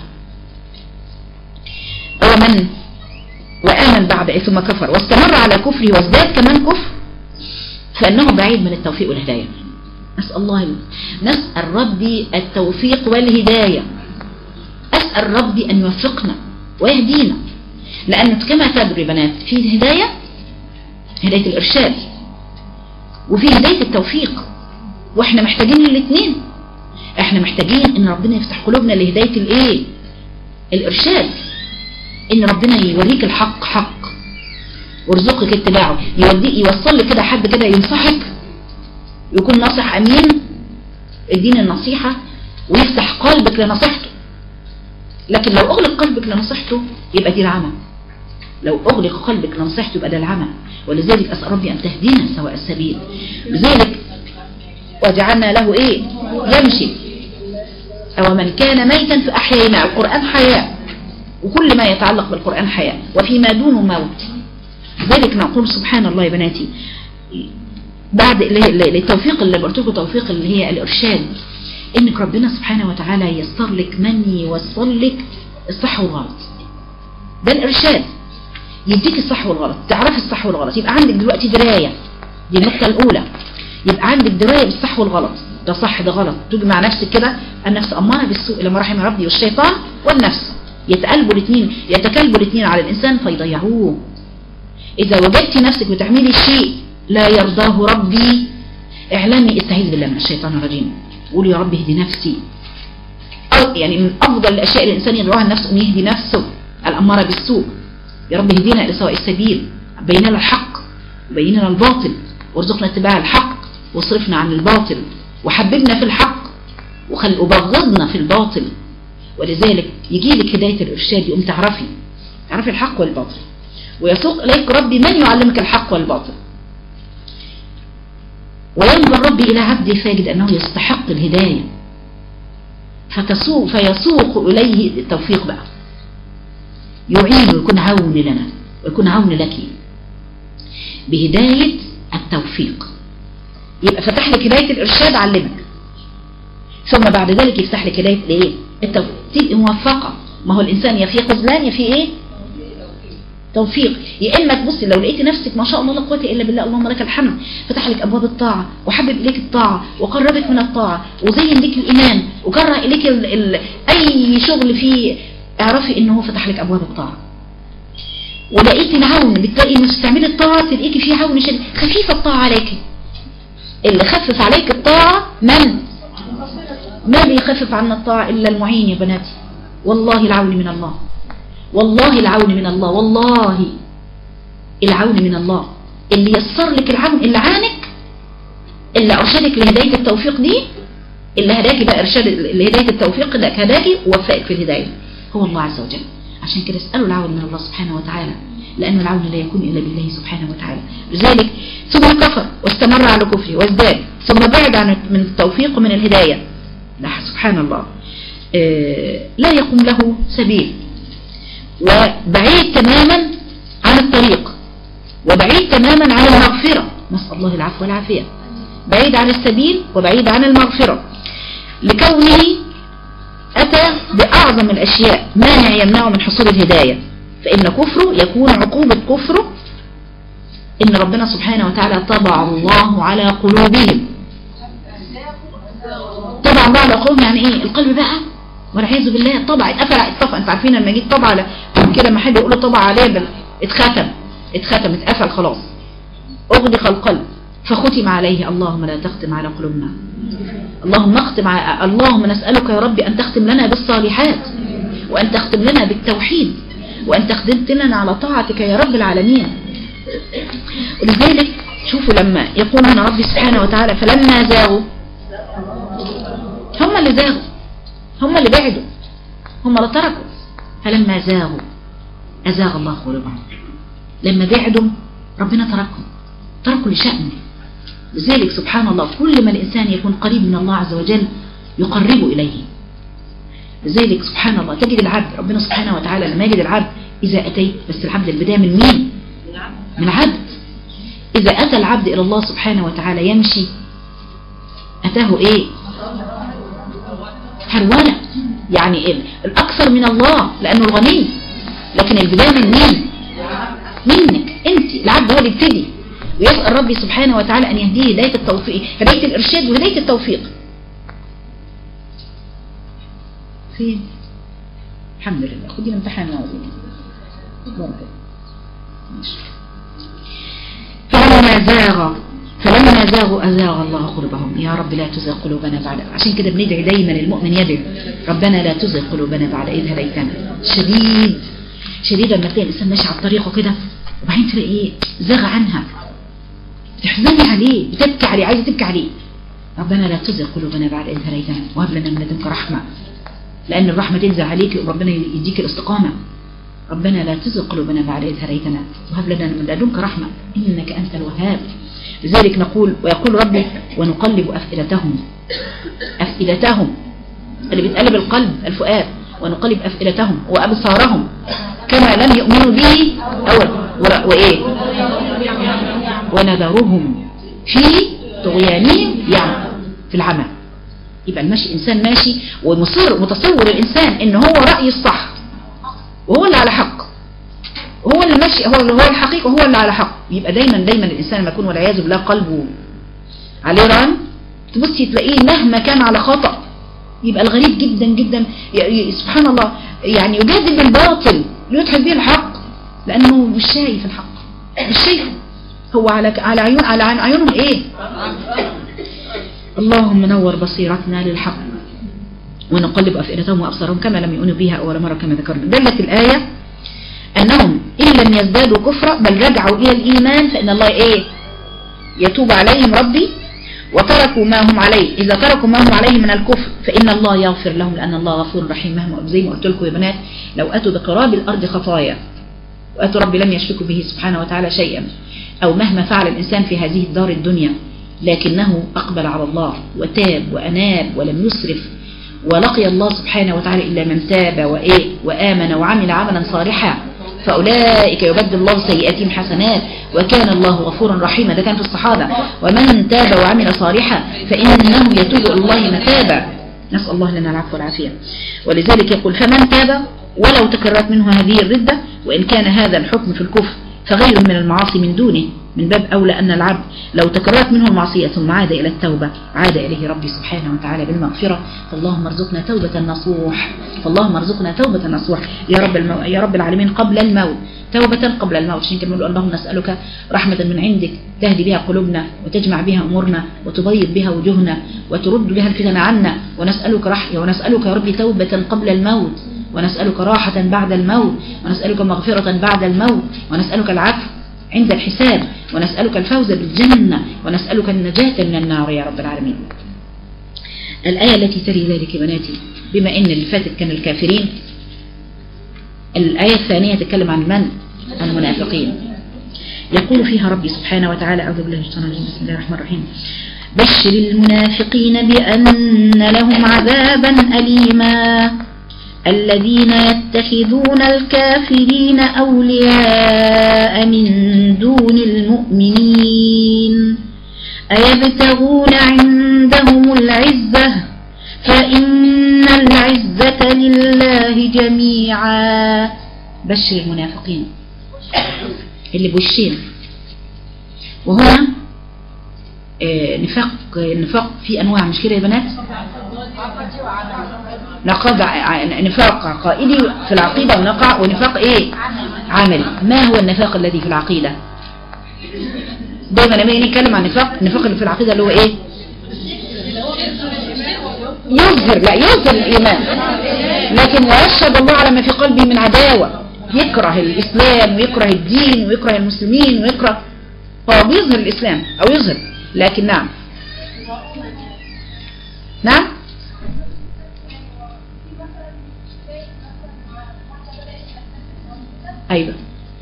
ومن وآمن بعد ثم كفر واستمر على كفره وازداد كمان كفر فإنه بعيد من التوفيق والهداية نسأل الله نسأل ربي التوفيق والهداية أسأل ربي أن يوفقنا ويهدينا لأن كما تدري بنات في هداية هداية الإرشاد وفي هداية التوفيق وإحنا محتاجين الاثنين إحنا محتاجين إن ربنا يفتح قلوبنا لهداية الإيه الإرشاد إن ربنا يوريك الحق حق وارزقك اتباعه يودي يوصل لك كده حد كده ينصحك يكون ناصح أمين الدين النصيحة ويفتح قلبك لنصيحته لكن لو أغلق قلبك لنصيحته يبقى دي العمى لو أغلق قلبك لنصيحته يبقى ده العمى ولذلك أسأل ربي أن تهدينا سواء السبيل لذلك وجعلنا له إيه يمشي أو من كان ميتا فأحيينا القرآن حياة وكل ما يتعلق بالقرآن حياة وفيما دونه موت لذلك نقول سبحان الله يا بناتي بعد للتوفيق اللي قلت لكم توفيق اللي هي الإرشاد انك ربنا سبحانه وتعالى ييسر لك من يوصل لك الصح والغلط ده الارشاد يديك الصح والغلط تعرفي الصح والغلط يبقى عندك دلوقتي درايه دي النقطه الاولى يبقى عندك درايه بالصح والغلط ده صح ده غلط تيجي مع نفسك كده النفس اماره بالسوء لما رحم ربي والشيطان والنفس يتقلبوا الاثنين يتكلبوا الاثنين على الانسان فيضيعوه اذا وجدتي نفسك بتعملي شيء لا يرضاه ربي اعلمي استعيذ بالله من الشيطان الرجيم قول يا رب اهدي نفسي أو يعني من أفضل الأشياء اللي الإنسان يدعوها النفس أن يهدي نفسه الأمارة بالسوء يا رب اهدينا إلى سواء السبيل بينا لنا الحق وبينا لنا الباطل وارزقنا اتباع الحق واصرفنا عن الباطل وحببنا في الحق وخل وبغضنا في الباطل ولذلك يجي لك هداية الإرشاد يقوم تعرفي تعرفي الحق والباطل ويسوق إليك ربي من يعلمك الحق والباطل وينظر ربي إلى عبده فاجد أنه يستحق الهداية فتسوق فيسوق إليه التوفيق بقى يعين ويكون عون لنا ويكون عون لك بهداية التوفيق يبقى فتح لك هداية الإرشاد علمك ثم بعد ذلك يفتح لك هداية الايه التوفيق تبقي موفقة ما هو الإنسان يا في خذلان يا في إيه توفيق يا اما تبصي لو لقيتي نفسك ما شاء الله لا قوه الا بالله اللهم لك الحمد فتح لك ابواب الطاعه وحبب اليك الطاعه وقربك من الطاعه وزين لك الايمان وكره اليك ال ال اي شغل فيه اعرفي انه هو فتح لك ابواب الطاعه ولقيتي العون بتلاقي انه تستعملي الطاعه تلاقيكي فيه عون شديد خفيفه الطاعه عليك اللي خفف عليك الطاعه من ما بيخفف عنا الطاعه الا المعين يا بناتي والله العون من الله والله العون من الله والله العون من الله اللي يسر لك العون اللي عانك اللي أرشدك لهداية التوفيق دي اللي هداكي بقى إرشاد لهداية التوفيق ده هداكي ووفقك في الهداية هو الله عز وجل عشان كده اسألوا العون من الله سبحانه وتعالى لأن العون لا يكون إلا بالله سبحانه وتعالى لذلك ثم كفر واستمر على كفره وازداد ثم بعد عن من التوفيق ومن الهداية لا سبحان الله لا يقوم له سبيل وبعيد تماما عن الطريق وبعيد تماما عن المغفرة نسأل الله العفو والعافية بعيد عن السبيل وبعيد عن المغفرة لكونه أتى بأعظم الأشياء مانع يمنعه من حصول الهداية فإن كفره يكون عقوبة كفره إن ربنا سبحانه وتعالى طبع الله على قلوبهم طبع الله على قلوبهم يعني إيه القلب بقى والعياذ بالله طبع اتقفل اتطفى انت عارفين لما جيت طبع كده ما حد يقول طبع عليه بل اتختم اتختم اتقفل خلاص اغلق القلب فختم عليه اللهم لا تختم على قلوبنا اللهم اختم على اللهم نسألك يا رب أن تختم لنا بالصالحات وأن تختم لنا بالتوحيد وأن تختم لنا على طاعتك يا رب العالمين ولذلك شوفوا لما يقول هنا ربي سبحانه وتعالى فلما زاغوا هم اللي زاغوا هم اللي بعدوا هم اللي تركوا فلما زاغوا أزاغ الله قلوبهم لما بعدوا ربنا تركهم تركوا لشأنه لذلك سبحان الله كل ما الإنسان يكون قريب من الله عز وجل يقرب إليه لذلك سبحان الله تجد العبد ربنا سبحانه وتعالى لما يجد العبد إذا أتيت بس العبد البداية من مين من عبد إذا أتى العبد إلى الله سبحانه وتعالى يمشي أتاه إيه هرولة يعني إيه؟ الأكثر من الله لأنه الغني لكن البداية من مين منك أنت العبد هو اللي يبتدي ويسأل ربي سبحانه وتعالى أن يهديه هداية التوفيق هداية الإرشاد وهداية التوفيق فين الحمد لله خدي الامتحان موازين بركة فلما زاغ فلما زاغوا أزاغ الله قلوبهم يا رب لا تزغ قلوبنا بعد عشان كده بندعي دايما المؤمن يدعو ربنا لا تزغ قلوبنا بعد إذ هديتنا شديد شديد لما تلاقي الإنسان ماشي على الطريق وكده وبعدين تلاقي إيه زاغ عنها بتحزني عليه بتبكي عليه عايزة تبكي عليه ربنا لا تزغ قلوبنا بعد إذ هديتنا وهب لنا من لدنك رحمة لأن الرحمة تنزل عليك وربنا يديك الاستقامة ربنا لا تزغ قلوبنا بعد إذ هديتنا وهب لنا من لدنك رحمة إنك أنت الوهاب لذلك نقول ويقول ربي ونقلب أفئدتهم أفئدتهم اللي بتقلب القلب الفؤاد ونقلب أفئدتهم وأبصارهم كما لم يؤمنوا به أول وإيه ونذرهم في طغيانهم يعني في العمى يبقى المشي إنسان ماشي ومصر متصور الإنسان إن هو رأي الصح وهو اللي على حق هو اللي ماشي هو اللي هو الحقيقة وهو اللي على حق يبقى دايما دايما الإنسان لما يكون والعياذ بالله قلبه عليه ران تبصي تلاقيه مهما كان على خطأ يبقى الغريب جدا جدا سبحان الله يعني يجادل بالباطل ليضحك به الحق لأنه مش شايف الحق مش شايفه هو على على عيون على عيونهم ايه اللهم نور بصيرتنا للحق ونقلب أفئدتهم وأبصارهم كما لم يؤمنوا بها أول مرة كما ذكرنا دلت الآية أنهم إن لم يزدادوا كفرا بل رجعوا إلى الإيمان فإن الله إيه يتوب عليهم ربي وتركوا ما هم عليه إذا تركوا ما هم عليه من الكفر فإن الله يغفر لهم لأن الله غفور رحيم مهما زي ما قلت لكم يا بنات لو أتوا بقراب الأرض خطايا وأتوا ربي لم يشركوا به سبحانه وتعالى شيئا أو مهما فعل الإنسان في هذه الدار الدنيا لكنه أقبل على الله وتاب وأناب ولم يسرف ولقي الله سبحانه وتعالى إلا من تاب وإيه وآمن وعمل عملا صالحا فأولئك يبدل الله سيئاتهم حسنات وكان الله غفورا رحيما ده كان في الصحابة ومن تاب وعمل صالحا فإنه يتوب إلى الله متابا نسأل الله لنا العفو والعافية ولذلك يقول فمن تاب ولو تكررت منه هذه الردة وإن كان هذا الحكم في الكفر فغير من المعاصي من دونه من باب أولى أن العبد لو تكررت منه المعصية ثم عاد إلى التوبة عاد إليه ربي سبحانه وتعالى بالمغفرة فاللهم ارزقنا توبة نصوح فاللهم ارزقنا توبة نصوح يا رب المو... يا رب العالمين قبل الموت توبة قبل الموت عشان كده نقول اللهم نسألك رحمة من عندك تهدي بها قلوبنا وتجمع بها أمورنا وتبيض بها وجوهنا وترد بها الفتن عنا ونسألك رحمة ونسألك يا رب توبة قبل الموت ونسألك راحة بعد الموت ونسألك مغفرة بعد الموت ونسألك العفو عند الحساب ونسألك الفوز بالجنة ونسألك النجاة من النار يا رب العالمين الآية التي تلي ذلك بناتي بما إن اللي فاتت كان الكافرين الآية الثانية تتكلم عن من؟ عن المنافقين يقول فيها ربي سبحانه وتعالى أعوذ بالله من الشيطان الرجيم بسم الله الرحمن الرحيم بشر المنافقين بأن لهم عذابا أليما الذين يتخذون الكافرين أولياء من دون المؤمنين أيبتغون عندهم العزة فإن العزة لله جميعا بشر المنافقين اللي بوشين وهنا آه نفاق النفاق في أنواع مش كده يا بنات نقض نفاق عقائدي في العقيدة ونقع ونفاق ايه عملي ما هو النفاق الذي في العقيدة دايما لما يجي نتكلم عن النفاق النفاق اللي في العقيدة اللي هو ايه يظهر لا يظهر الإيمان لكن ويشهد الله على ما في قلبه من عداوة يكره الإسلام ويكره الدين ويكره المسلمين ويكره هو بيظهر الإسلام أو يظهر لكن نعم نعم أيوة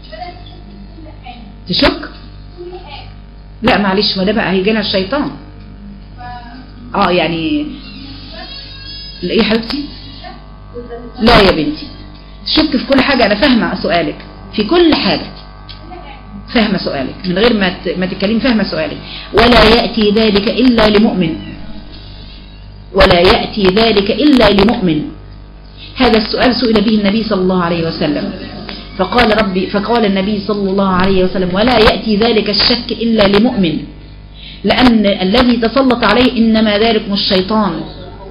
تشك لا معلش ما ده بقى هيجي لها الشيطان اه يعني لا ايه حبيبتي لا يا بنتي تشك في كل حاجة انا فاهمة سؤالك في كل حاجة فاهمة سؤالك من غير ما ت- ما تتكلمي فاهمة سؤالك ولا يأتي ذلك إلا لمؤمن ولا يأتي ذلك إلا لمؤمن هذا السؤال سئل به النبي صلى الله عليه وسلم فقال ربي فقال النبي صلى الله عليه وسلم ولا يأتي ذلك الشك إلا لمؤمن لأن الذي تسلط عليه إنما ذلك الشيطان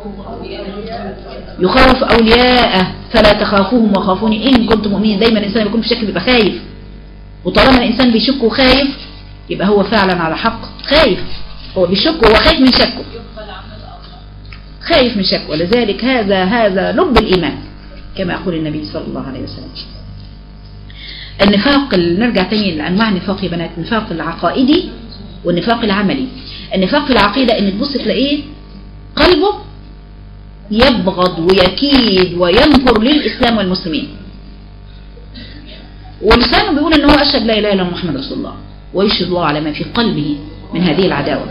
يخوف أولياءه فلا تخافوهم وخافوني إن كنتم مؤمنين دايما الإنسان بيكون في شك بيبقى خايف وطالما الإنسان بيشك وخايف يبقى هو فعلا على حق خايف هو بيشك وهو خايف من شكه خايف من شك ولذلك هذا هذا لب الإيمان كما يقول النبي صلى الله عليه وسلم النفاق نرجع تاني لأنواع النفاق يا بنات النفاق العقائدي والنفاق العملي النفاق في العقيدة ان تبص تلاقيه قلبه يبغض ويكيد وينفر للإسلام والمسلمين ولسانه بيقول ان هو أشهد لا إله إلا الله محمد رسول الله ويشهد الله على ما في قلبه من هذه العداوة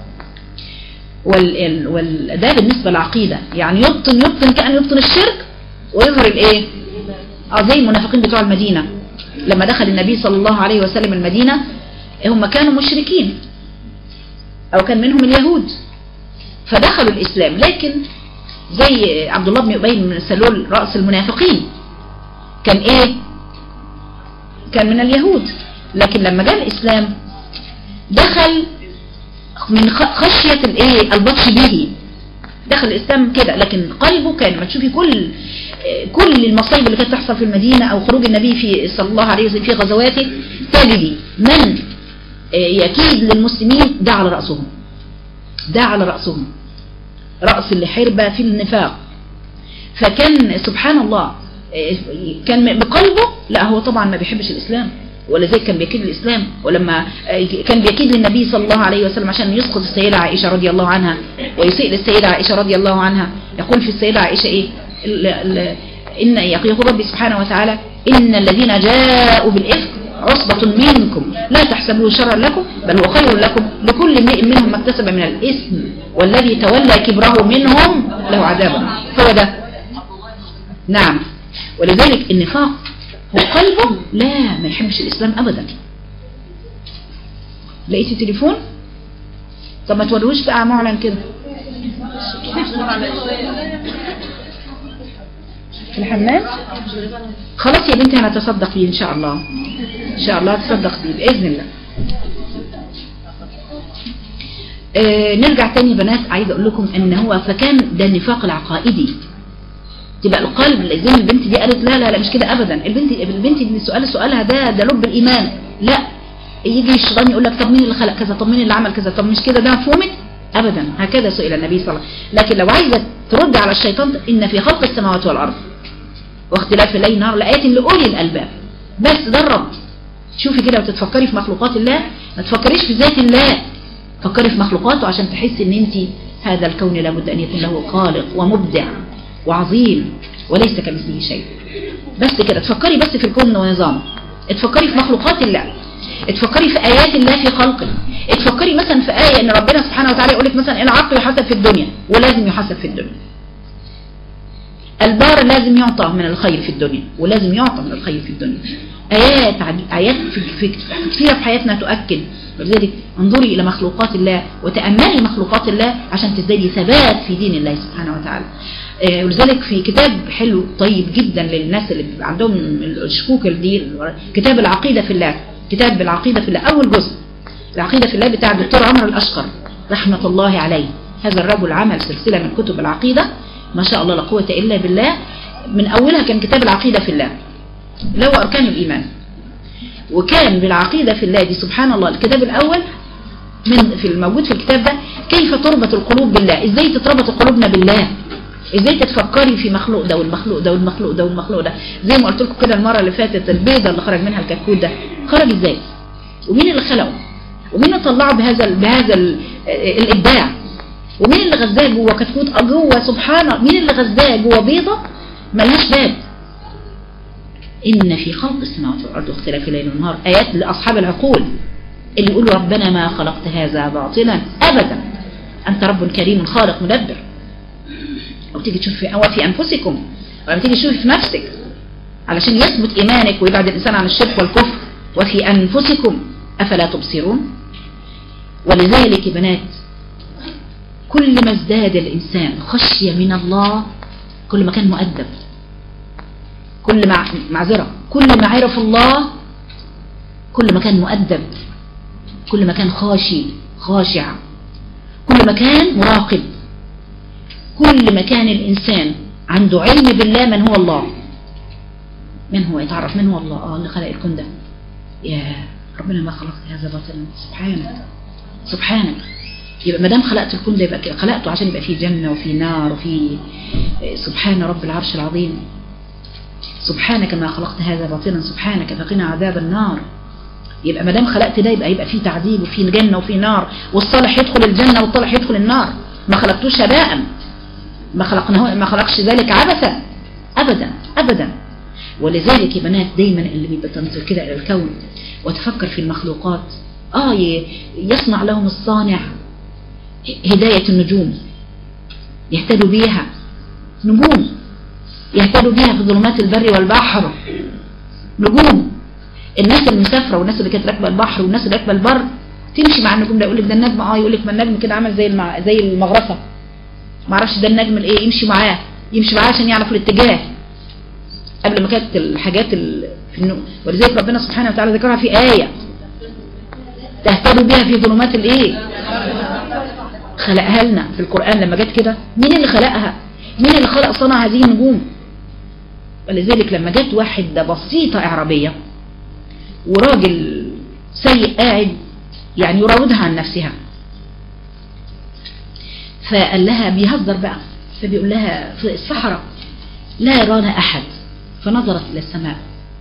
وال... وال... ده بالنسبة للعقيدة يعني يبطن يبطن كأن يبطن الشرك ويظهر الايه اه زي المنافقين بتوع المدينة لما دخل النبي صلى الله عليه وسلم المدينة هم كانوا مشركين او كان منهم اليهود فدخلوا الاسلام لكن زي عبد الله بن ابي بن سلول رأس المنافقين كان ايه كان من اليهود لكن لما جاء الاسلام دخل من خشية الايه البطش به دخل الاسلام كده لكن قلبه كان ما تشوفي كل كل المصايب اللي كانت تحصل في المدينة او خروج النبي في صلى الله عليه وسلم في غزواته تجدي من يكيد للمسلمين ده على رأسهم ده على رأسهم رأس اللي حربة في النفاق فكان سبحان الله كان بقلبه لا هو طبعا ما بيحبش الإسلام ولذلك كان بيكيد الإسلام ولما كان بيكيد للنبي صلى الله عليه وسلم عشان يسقط السيدة عائشة رضي الله عنها ويسيء للسيدة عائشة رضي الله عنها يقول في السيدة عائشة إيه إن يقول ربي سبحانه وتعالى إن الذين جاءوا بالإفك عصبة منكم لا تحسبوه شرا لكم بل هو خير لكم لكل امرئ منهم ما اكتسب من الإثم والذي تولى كبره منهم له عذاب هو ده نعم ولذلك النفاق هو قلبه لا ما يحبش الإسلام أبدا لقيتي تليفون طب ما توريهوش بقى معلن كده في الحمام خلاص يا بنتي هنتصدق بيه ان شاء الله ان شاء الله هتصدق بيه باذن الله آه نرجع تاني بنات عايزه اقول لكم ان هو فكان ده النفاق العقائدي تبقى القلب زي البنت دي قالت لا لا لا مش كده ابدا البنت البنت دي سؤال سؤالها ده ده لب الايمان لا يجي الشيطان يقول لك طب مين اللي خلق كذا طب مين اللي عمل كذا طب مش كده ده مفهومك ابدا هكذا سئل النبي صلى الله عليه وسلم لكن لو عايزه ترد على الشيطان ان في خلق السماوات والارض واختلاف الليل والنهار لآيات لأولي الألباب بس ده الرب شوفي كده وتتفكري في مخلوقات الله ما تفكريش في ذات الله فكري في مخلوقاته عشان تحسي ان انت هذا الكون لابد ان يكون له خالق ومبدع وعظيم وليس كمثله شيء بس كده تفكري بس في الكون ونظامه تفكري في مخلوقات الله تفكري في آيات الله في خلقه تفكري مثلا في آية ان ربنا سبحانه وتعالى يقول لك مثلا العقل يحسب في الدنيا ولازم يحسب في الدنيا البار لازم يعطى من الخير في الدنيا ولازم يعطى من الخير في الدنيا آيات آيات في في كثيرة في حياتنا تؤكد ولذلك انظري إلى مخلوقات الله وتأملي مخلوقات الله عشان تزدادي ثبات في دين الله سبحانه وتعالى آه ولذلك في كتاب حلو طيب جدا للناس اللي عندهم الشكوك دي كتاب العقيدة في الله كتاب العقيدة في الله أول جزء العقيدة في الله بتاع الدكتور عمر الأشقر رحمة الله عليه هذا الرجل عمل سلسلة من كتب العقيدة ما شاء الله لا قوة إلا بالله من أولها كان كتاب العقيدة في الله اللي هو أركان الإيمان وكان بالعقيدة في الله دي سبحان الله الكتاب الأول من في الموجود في الكتاب ده كيف تربط القلوب بالله ازاي تتربط قلوبنا بالله ازاي تتفكري في مخلوق ده والمخلوق ده والمخلوق ده والمخلوق ده زي ما قلت لكم كده المره اللي فاتت البيضه اللي خرج منها الكتكوت ده خرج ازاي ومين اللي خلقه ومين اللي طلعه بهذا بهذا الابداع ومين اللي غزاه جوه كتكوت جوه سبحانه مين اللي غزاه جوه بيضه ملهاش باب إن في خلق السماوات والأرض واختلاف الليل والنهار آيات لأصحاب العقول اللي يقولوا ربنا ما خلقت هذا باطلا أبدا أنت رب كريم خالق مدبر أو تيجي تشوف في, أو في أنفسكم ولما تيجي تشوفي في نفسك علشان يثبت إيمانك ويبعد الإنسان عن الشرك والكفر وفي أنفسكم أفلا تبصرون ولذلك بنات كل ما ازداد الإنسان خشية من الله كل ما كان مؤدب كل مع معذرة كل ما عرف الله كل ما كان مؤدب كل ما كان خاشي خاشع كل ما كان مراقب كل ما كان الإنسان عنده علم بالله من هو الله من هو يتعرف من هو الله اه اللي خلق الكون ده يا ربنا ما خلقت هذا باطلا سبحانك سبحانك يبقى ما دام خلقت الكون ده يبقى كده خلقته عشان يبقى فيه جنة وفي نار وفي سبحان رب العرش العظيم سبحانك ما خلقت هذا باطلا سبحانك فقنا عذاب النار يبقى ما دام خلقت ده يبقى يبقى فيه تعذيب وفيه جنة وفيه نار والصالح يدخل الجنة والطالح يدخل النار ما خلقتوش هباء ما خلقناه ما خلقش ذلك عبثا ابدا ابدا ولذلك يا بنات دايما اللي بيبقى تنظر كده الى الكون وتفكر في المخلوقات اه يصنع لهم الصانع هداية النجوم يهتدوا بيها نجوم يهتدوا بيها في ظلمات البر والبحر نجوم الناس المسافرة والناس اللي كانت راكبه البحر والناس اللي راكبه البر تمشي مع النجوم ده يقول لك ده النجم اه يقول لك ما النجم كده عامل زي المع... زي المغرفة ما اعرفش ده النجم الايه يمشي معاه يمشي معاه عشان يعرف الاتجاه قبل ما كانت الحاجات ال... في النو... ولذلك ربنا سبحانه وتعالى ذكرها في آية تهتدوا بها في ظلمات الايه خلقها لنا في القرآن لما جت كده مين اللي خلقها مين اللي خلق صنع هذه النجوم ولذلك لما جت واحدة بسيطة إعرابية وراجل سيء قاعد يعني يراودها عن نفسها فقال لها بيهزر بقى فبيقول لها في الصحراء لا يرانا أحد فنظرت إلى السماء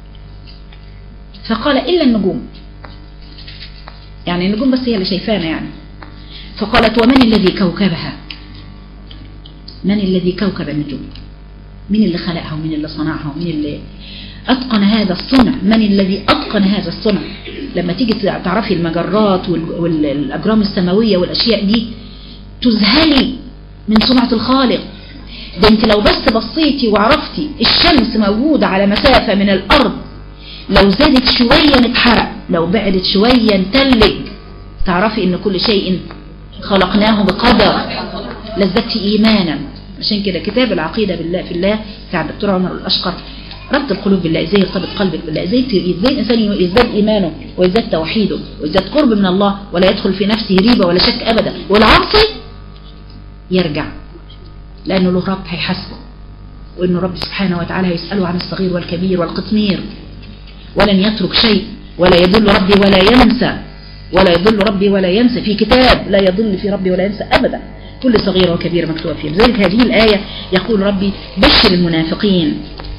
فقال إلا النجوم يعني النجوم بس هي اللي شايفانا يعني فقالت ومن الذي كوكبها من الذي كوكب النجوم من اللي خلقها ومن اللي صنعها ومن اللي أتقن هذا الصنع من الذي أتقن هذا الصنع لما تيجي تعرفي المجرات والأجرام السماوية والأشياء دي تذهلي من صنعة الخالق ده انت لو بس بصيتي وعرفتي الشمس موجودة على مسافة من الأرض لو زادت شوية نتحرق لو بعدت شوية نتلج تعرفي ان كل شيء خلقناه بقدر لذتي ايمانا عشان كده كتاب العقيدة بالله في الله بتاع الدكتور عمر الأشقر ربط القلوب بالله ازاي يرتبط قلبك بالله ازاي ازاي الانسان يزداد ايمانه ويزداد توحيده ويزداد قرب من الله ولا يدخل في نفسه ريبه ولا شك ابدا والعاصي يرجع لانه له رب هيحاسبه وانه رب سبحانه وتعالى هيساله عن الصغير والكبير والقطمير ولن يترك شيء ولا يضل ربي ولا ينسى ولا يضل ربي ولا ينسى في كتاب لا يضل في ربي ولا ينسى ابدا كل صغيرة وكبيرة مكتوبة فيه لذلك هذه الآية يقول ربي بشر المنافقين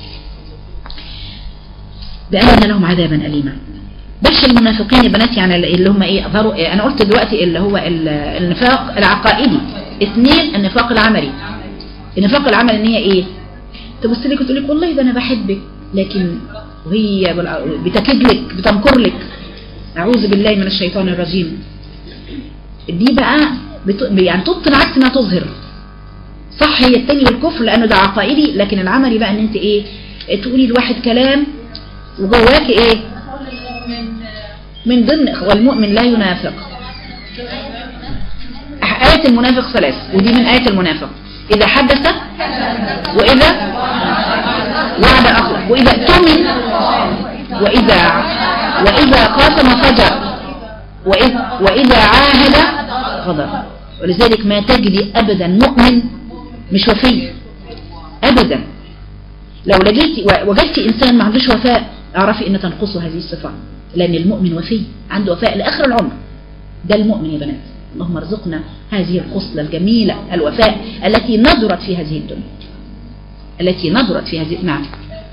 بأن لهم عذابا أليما بشر المنافقين يا بنات يعني اللي هم ايه أظهروا إيه أنا قلت دلوقتي اللي هو النفاق العقائدي اثنين النفاق العملي النفاق العملي ان هي ايه تبص لك وتقول لك والله ده انا بحبك لكن وهي بتكيد لك بتنكر لك اعوذ بالله من الشيطان الرجيم دي بقى بت... يعني تبطن عكس ما تظهر صح هي التاني والكفر لانه ده عقائدي لكن العملي بقى ان انت ايه تقولي لواحد كلام وجواك ايه من ضمن والمؤمن لا ينافق آية المنافق ثلاث ودي من آية المنافق إذا حدث وإذا وعد أخلق وإذا اؤتمن وإذا وإذا قاسم فجر وإذا, وإذا عاهد غدر ولذلك ما تجري أبدا مؤمن مش وفي أبدا لو لقيتي وجدتي إنسان ما عندوش وفاء اعرفي ان تنقصه هذه الصفة لأن المؤمن وفي عنده وفاء لآخر العمر ده المؤمن يا بنات اللهم ارزقنا هذه الخصلة الجميلة الوفاء التي نظرت في هذه الدنيا التي نظرت في هذه نعم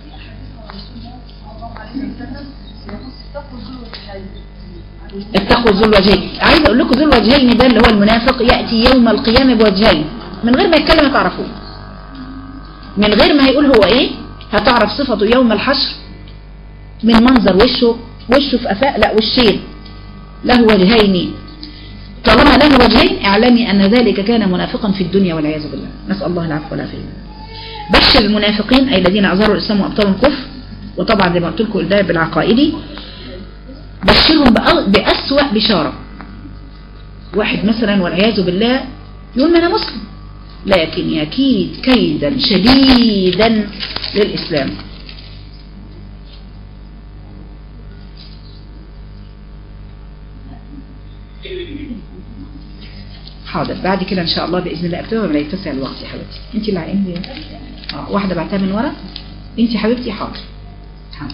اتقوا ذو الوجهين عايز اقول لكم ذو الوجهين ده اللي هو المنافق ياتي يوم القيامه بوجهين من غير ما يتكلم هتعرفوه من غير ما هيقول هو ايه هتعرف صفته يوم الحشر من منظر وشه وشه في افاء لا وشين له وجهين طالما له وجهين اعلمي ان ذلك كان منافقا في الدنيا والعياذ بالله نسال الله العفو والعافيه بشر المنافقين اي الذين اظهروا الاسلام وابطلوا الكفر وطبعا زي ما قلت لكم ده بالعقائدي بشرهم بأسوأ بشارة واحد مثلا والعياذ بالله يقول ما أنا مسلم لكن يكيد كيدا شديدا للإسلام حاضر بعد كده ان شاء الله باذن الله اكتبها ولا يتسع الوقت يا حبيبتي انت اللي عيني اه واحده بعتها من ورا انت حبيبتي حاضر حاضر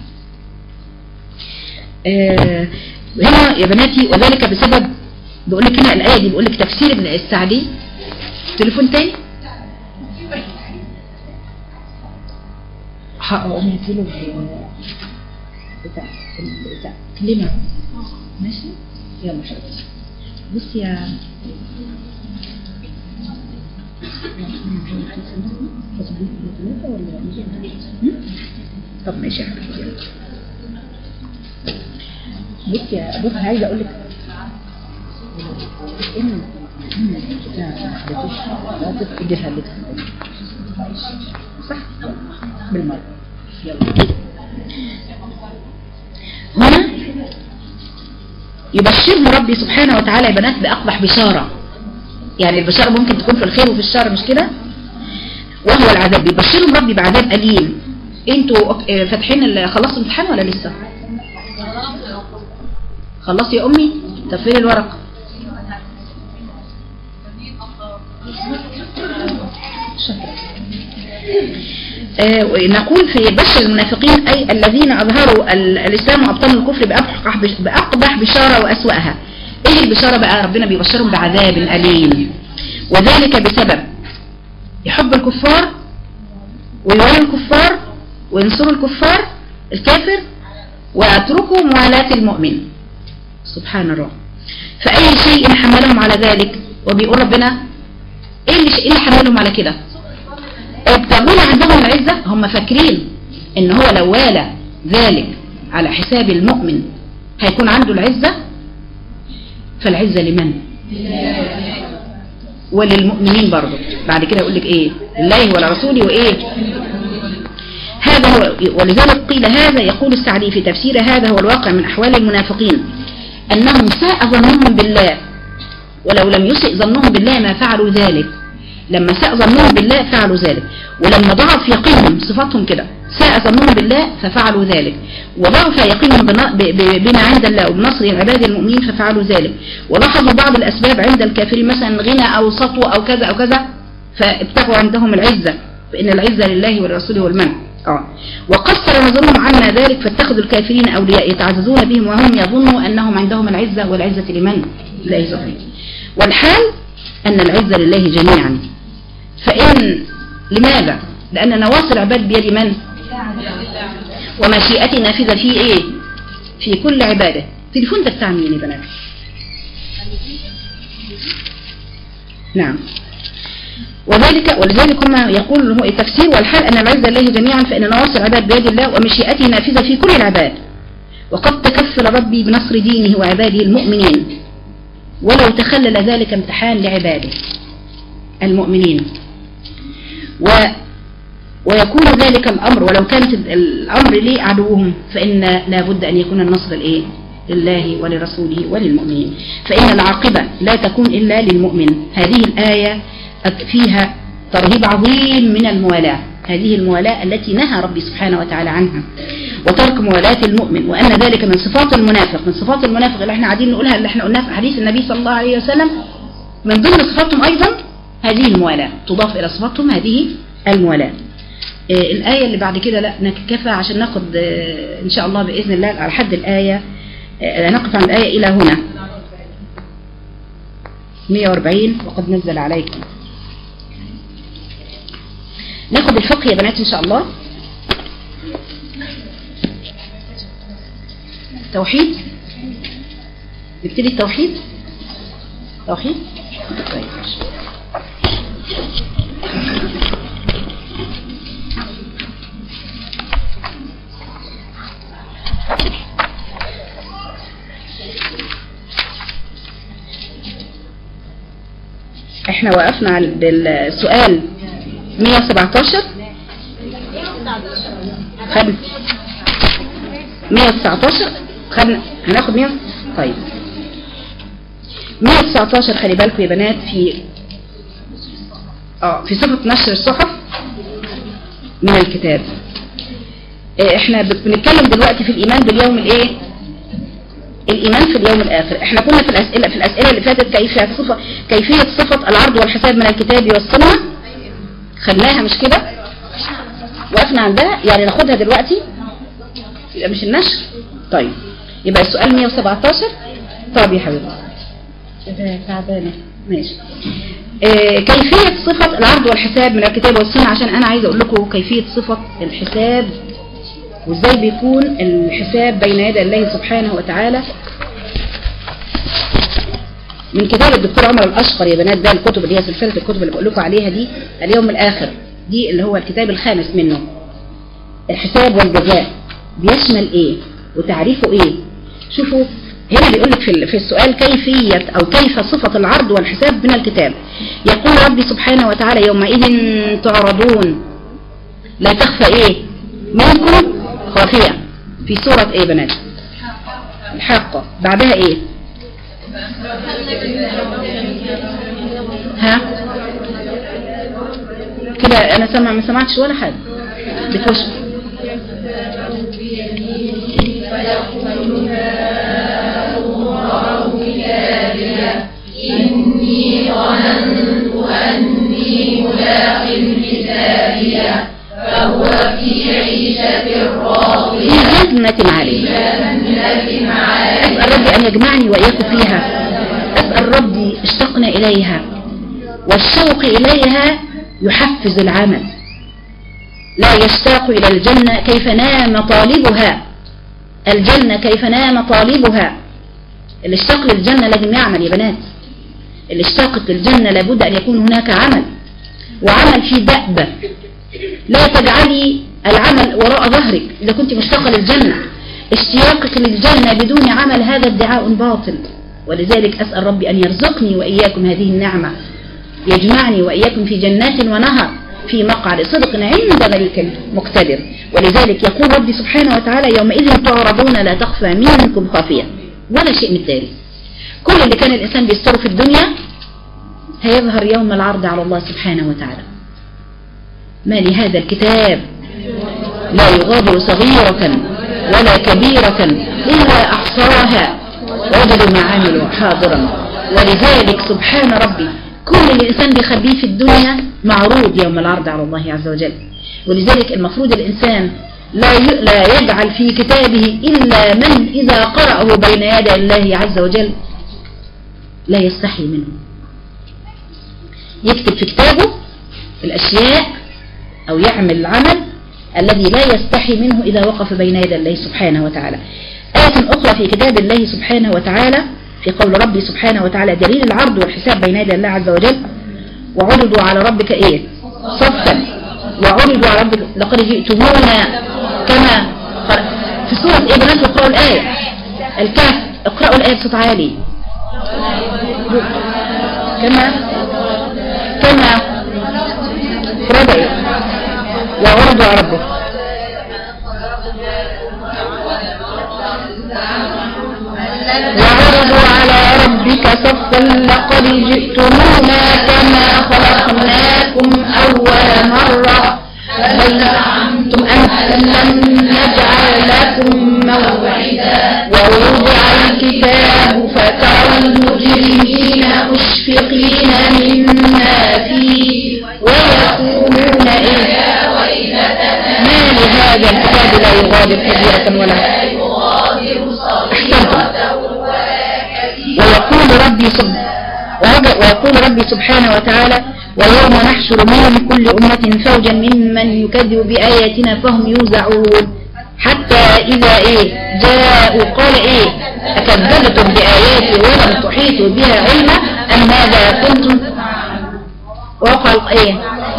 آه هنا يا بناتي وذلك بسبب بقول لك هنا الايه دي بقول لك تفسير ابن السعدي تليفون تاني هقوم اديله بتاع بتاع كلمه ماشي يلا حبيبتي بصي يا طب ماشي يا حبيبتي بصي يا بص عايزه اقول لك ان اديها لك صح بالمره يلا هنا يبشرهم ربي سبحانه وتعالى يا بنات بأقبح بشارة يعني البشارة ممكن تكون في الخير وفي الشر مش كده وهو العذاب يبشرهم ربي بعذاب أليم انتوا فاتحين خلصتوا امتحان ولا لسه خلصت يا أمي طب فين الورق آه نقول في بشر المنافقين أي الذين أظهروا الإسلام وأبطلوا الكفر بأقبح, بأقبح بشارة وأسوأها إيه البشارة بقى ربنا بيبشرهم بعذاب أليم وذلك بسبب يحب الكفار ويولي الكفار وينصروا الكفار الكافر ويتركوا موالاة المؤمن سبحان الله فأي شيء حملهم على ذلك وبيقول ربنا ايه اللي, إيه اللي حملهم على كده ابتغون عندهم العزة هم فاكرين ان هو لو والى ذلك على حساب المؤمن هيكون عنده العزة فالعزة لمن وللمؤمنين برضه بعد كده يقول لك ايه الله ولرسوله وايه هذا هو ولذلك قيل هذا يقول السعدي في تفسير هذا هو الواقع من أحوال المنافقين أنهم ساء ظنهم بالله ولو لم يسئ ظنهم بالله ما فعلوا ذلك لما ساء ظنهم بالله فعلوا ذلك ولما ضعف يقينهم صفاتهم كده ساء ظنهم بالله ففعلوا ذلك وضعف يقينهم بما عند الله وبنصر العباد المؤمنين ففعلوا ذلك ولاحظوا بعض الأسباب عند الكافرين مثلا غنى أو سطوة أو كذا أو كذا فابتغوا عندهم العزة فإن العزة لله ولرسوله والمنع آه. وقصر نظرهم عنا ذلك فاتخذوا الكافرين أولياء يتعززون بهم وهم يظنوا أنهم عندهم العزة والعزة لمن؟ لا يزغي والحال أن العزة لله جميعا فإن لماذا؟ لأن نواصي العباد بيد من؟ ومشيئتي نافذة في إيه؟ في كل عبادة تليفون ده بتاع مين يا بنات؟ نعم وذلك ولذلك هم يقول هو التفسير والحال أن العزة لله جميعا فإن نواصي العباد بيد الله ومشيئته نافذة في كل العباد وقد تكفل ربي بنصر دينه وعباده المؤمنين ولو تخلل ذلك امتحان لعباده المؤمنين و ويكون ذلك الأمر ولو كانت الأمر لي عدوهم فإن لا بد أن يكون النصر الإيه لله ولرسوله وللمؤمنين فإن العاقبة لا تكون إلا للمؤمن هذه الآية فيها ترهيب عظيم من الموالاة هذه الموالاة التي نهى ربي سبحانه وتعالى عنها وترك موالاة المؤمن وأن ذلك من صفات المنافق من صفات المنافق اللي احنا قاعدين نقولها اللي احنا قلناها في حديث النبي صلى الله عليه وسلم من ضمن صفاتهم أيضا هذه الموالاة تضاف إلى صفاتهم هذه الموالاة آه الآية اللي بعد كده لا نكفى عشان ناخد آه إن شاء الله بإذن الله على حد الآية آه نقف عن الآية إلى هنا 140 وقد نزل عليكم ناخد الفقه يا بنات ان شاء الله توحيد نبتدي التوحيد توحيد طيب ماشي. احنا وقفنا على بالسؤال 117 خدنا 119 خدنا هناخد 100 طيب 119 خلي بالكم يا بنات في اه في صفة نشر الصحف من الكتاب اه احنا بنتكلم دلوقتي في الايمان باليوم الايه الايمان في اليوم الاخر احنا كنا في الاسئله في الاسئله اللي فاتت كيفيه صفه كيفيه صفه العرض والحساب من الكتاب والسنه خدناها مش كده وقفنا عندها يعني ناخدها دلوقتي يبقى مش النشر طيب يبقى السؤال 117 طب يا حبيبي تعبانه ماشي آه كيفية صفة العرض والحساب من الكتاب والسنة عشان أنا عايزة أقول لكم كيفية صفة الحساب وإزاي بيكون الحساب بين يدي الله سبحانه وتعالى من كتاب الدكتور عمر الأشقر يا بنات ده الكتب اللي هي سلسلة الكتب اللي بقول لكم عليها دي اليوم الآخر دي اللي هو الكتاب الخامس منه الحساب والجزاء بيشمل ايه وتعريفه ايه شوفوا هنا بيقول لك في في السؤال كيفية أو كيف صفة العرض والحساب من الكتاب يقول ربي سبحانه وتعالى يومئذ تعرضون لا تخفى ايه منكم خافية في سورة ايه بنات الحاقة بعدها ايه ها كده انا سمع ما سمعتش ولا حاجة بتوش إني ظننت أني ملاق حسابيا فهو في عيشة راضية في جنة عالية جنة عالية أسأل ربي أن يجمعني وإياكم فيها أسأل ربي اشتقنا إليها والشوق إليها يحفز العمل لا يشتاق إلى الجنة كيف نام طالبها الجنة كيف نام طالبها اللي اشتاق للجنة لازم يعمل يا بنات اللي اشتاقت للجنة لابد أن يكون هناك عمل وعمل في دأبة لا تجعلي العمل وراء ظهرك إذا كنت مشتاقة للجنة اشتياقك للجنة بدون عمل هذا ادعاء باطل ولذلك أسأل ربي أن يرزقني وإياكم هذه النعمة يجمعني وإياكم في جنات ونهر في مقعد صدق عند ملك مقتدر ولذلك يقول ربي سبحانه وتعالى يومئذ تعرضون لا تخفى منكم خافية ولا شيء مثالي كل اللي كان الإنسان بيستره في الدنيا هيظهر يوم العرض على الله سبحانه وتعالى ما لهذا الكتاب لا يغادر صغيرة ولا كبيرة إلا أحصاها وجدوا ما عملوا حاضرا ولذلك سبحان ربي كل اللي الإنسان بيخبيه في الدنيا معروض يوم العرض على الله عز وجل ولذلك المفروض الإنسان لا ي- لا يجعل في كتابه إلا من إذا قرأه بين يدي الله عز وجل لا يستحي منه يكتب في كتابه الأشياء أو يعمل العمل الذي لا يستحي منه إذا وقف بين يدي الله سبحانه وتعالى آية أخرى في كتاب الله سبحانه وتعالى في قول ربي سبحانه وتعالى دليل العرض والحساب بين يدي الله عز وجل وعرضوا على ربك إيه صفا وعرضوا على ربك لقد جئتمونا كما قال- في سورة إيه بنات اقرأوا الآية الكهف اقرأوا الآية بصوت عالي كما كما ربعوا وعرضوا على ربك وعرضوا على ربك صفا لقد جئتمونا كما خلقناكم أول مرة بل زعمتم أن لن نجعل لكم موعدا ووضع الكتاب فترى المجرمين مشفقين مما فيه ويقولون إيه ما لهذا الكتاب لا يغادر كبيرة ولا أحسنتم ويقول ربي سب ورجع ويقول ربي سبحانه وتعالى ويوم نحشر من كل أمة فوجا ممن يكذب بآياتنا فهم يوزعون حتى إذا إيه جاءوا قال إيه أكذبتم بآياتي ولم تحيطوا بها علما أم ماذا كنتم وقع إيه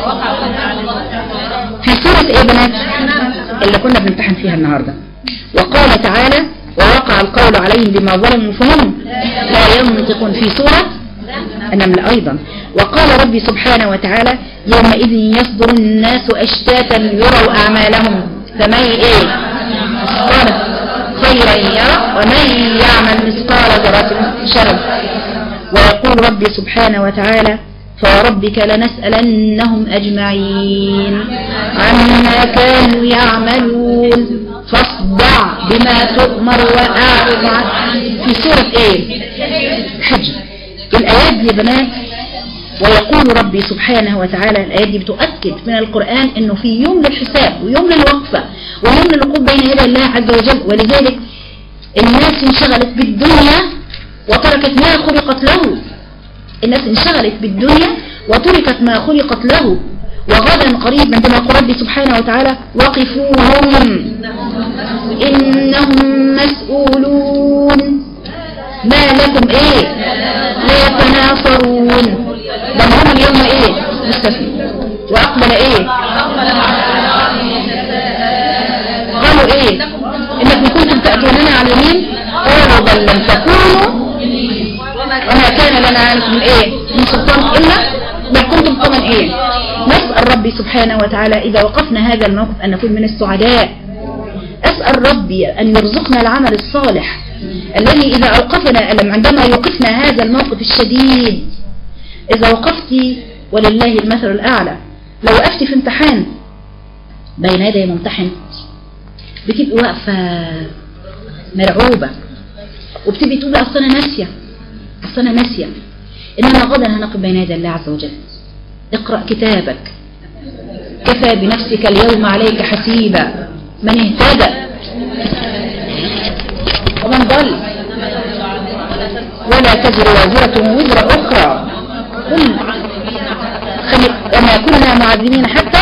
في سورة إيه بنات اللي كنا بنمتحن فيها النهاردة وقال تعالى ووقع القول عليهم بما ظلموا فهم لا ينطقون في سورة النمل أيضا وقال ربي سبحانه وتعالى يومئذ يصدر الناس أشتاتا يروا أعمالهم فمن إيه مثقال خيرا يرى ومن يعمل مثقال ذرة شرا ويقول ربي سبحانه وتعالى فوربك لنسألنهم أجمعين عما كانوا يعملون فاصدع بما تؤمر وأعرض عن في سورة ايه حج الآيات دي يا بنات ويقول ربي سبحانه وتعالى الآيات دي بتؤكد من القرآن انه في يوم للحساب ويوم للوقفة ويوم للوقوف بين يدي الله عز وجل ولذلك الناس انشغلت بالدنيا وتركت ما خلقت له الناس انشغلت بالدنيا وتركت ما خلقت له وغدا قريب عندما يقول ربي سبحانه وتعالى وقفوهم إنهم مسؤولون ما لكم ايه لا يتناصرون لما هم اليوم ايه مستثنى واقبل ايه قالوا ايه انكم كنتم تأتوننا على اليمين قالوا بل لم تكونوا وما كان لنا عنكم ايه من سلطان الا بل كنتم قوما ايه نسأل ربي سبحانه وتعالى اذا وقفنا هذا الموقف ان نكون من السعداء اسأل ربي ان يرزقنا العمل الصالح الذي اذا اوقفنا عندما يوقفنا هذا الموقف الشديد اذا وقفت ولله المثل الاعلى لو وقفت في امتحان بين يدي ممتحن بتبقي واقفة مرعوبة وبتبقي تقولي اصل انا ناسية اصل انا ناسية انما غدا هنقف بين يدي الله عز وجل اقرأ كتابك كفى بنفسك اليوم عليك حسيبا من اهتدى ومن ضل ولا تزر وازرة وزر أخرى كل وما كنا معذبين حتى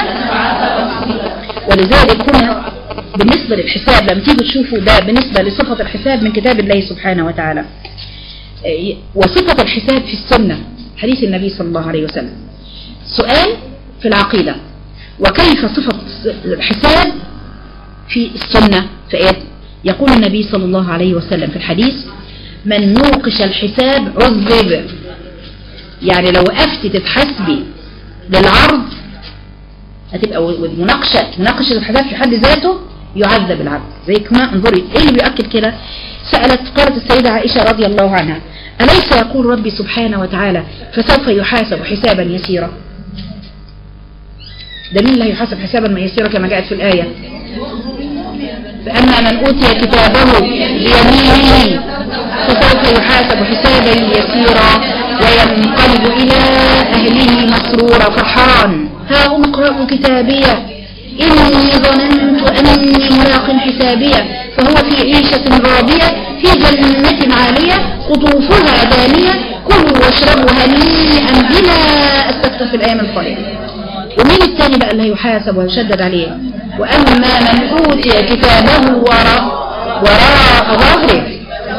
ولذلك هنا بالنسبة للحساب لما تيجوا تشوفوا ده بالنسبة لصفة الحساب من كتاب الله سبحانه وتعالى وصفة الحساب في السنة حديث النبي صلى الله عليه وسلم سؤال في العقيدة وكيف صفة الحساب في السنة فإيه يقول النبي صلى الله عليه وسلم في الحديث من نوقش الحساب عذب يعني لو وقفت تتحسبي للعرض هتبقى مناقشة مناقشة الحساب في حد ذاته يعذب العبد زي كما انظري ايه اللي بيأكد كده سألت قالت السيدة عائشة رضي الله عنها أليس يقول ربي سبحانه وتعالى فسوف يحاسب حسابا يسيرا ده مين اللي هيحاسب حسابا ما يسيرا كما جاءت في الآية فأما من أوتي كتابه بيمينه فسوف يحاسب حسابا يسيرا وينقلب إلى أهله مسرورا فرحان ها هم اقرأوا كتابيه إني ظننت أني ملاق حسابية فهو في عيشة راضية في جنة عالية قطوفها دانية كلوا واشربوا هنيئا بما أستكتب في الأيام الخالية ومين الثاني بقى اللي يحاسب ويشدد عليه وأما من أوتي كتابه وراء وراء ظهره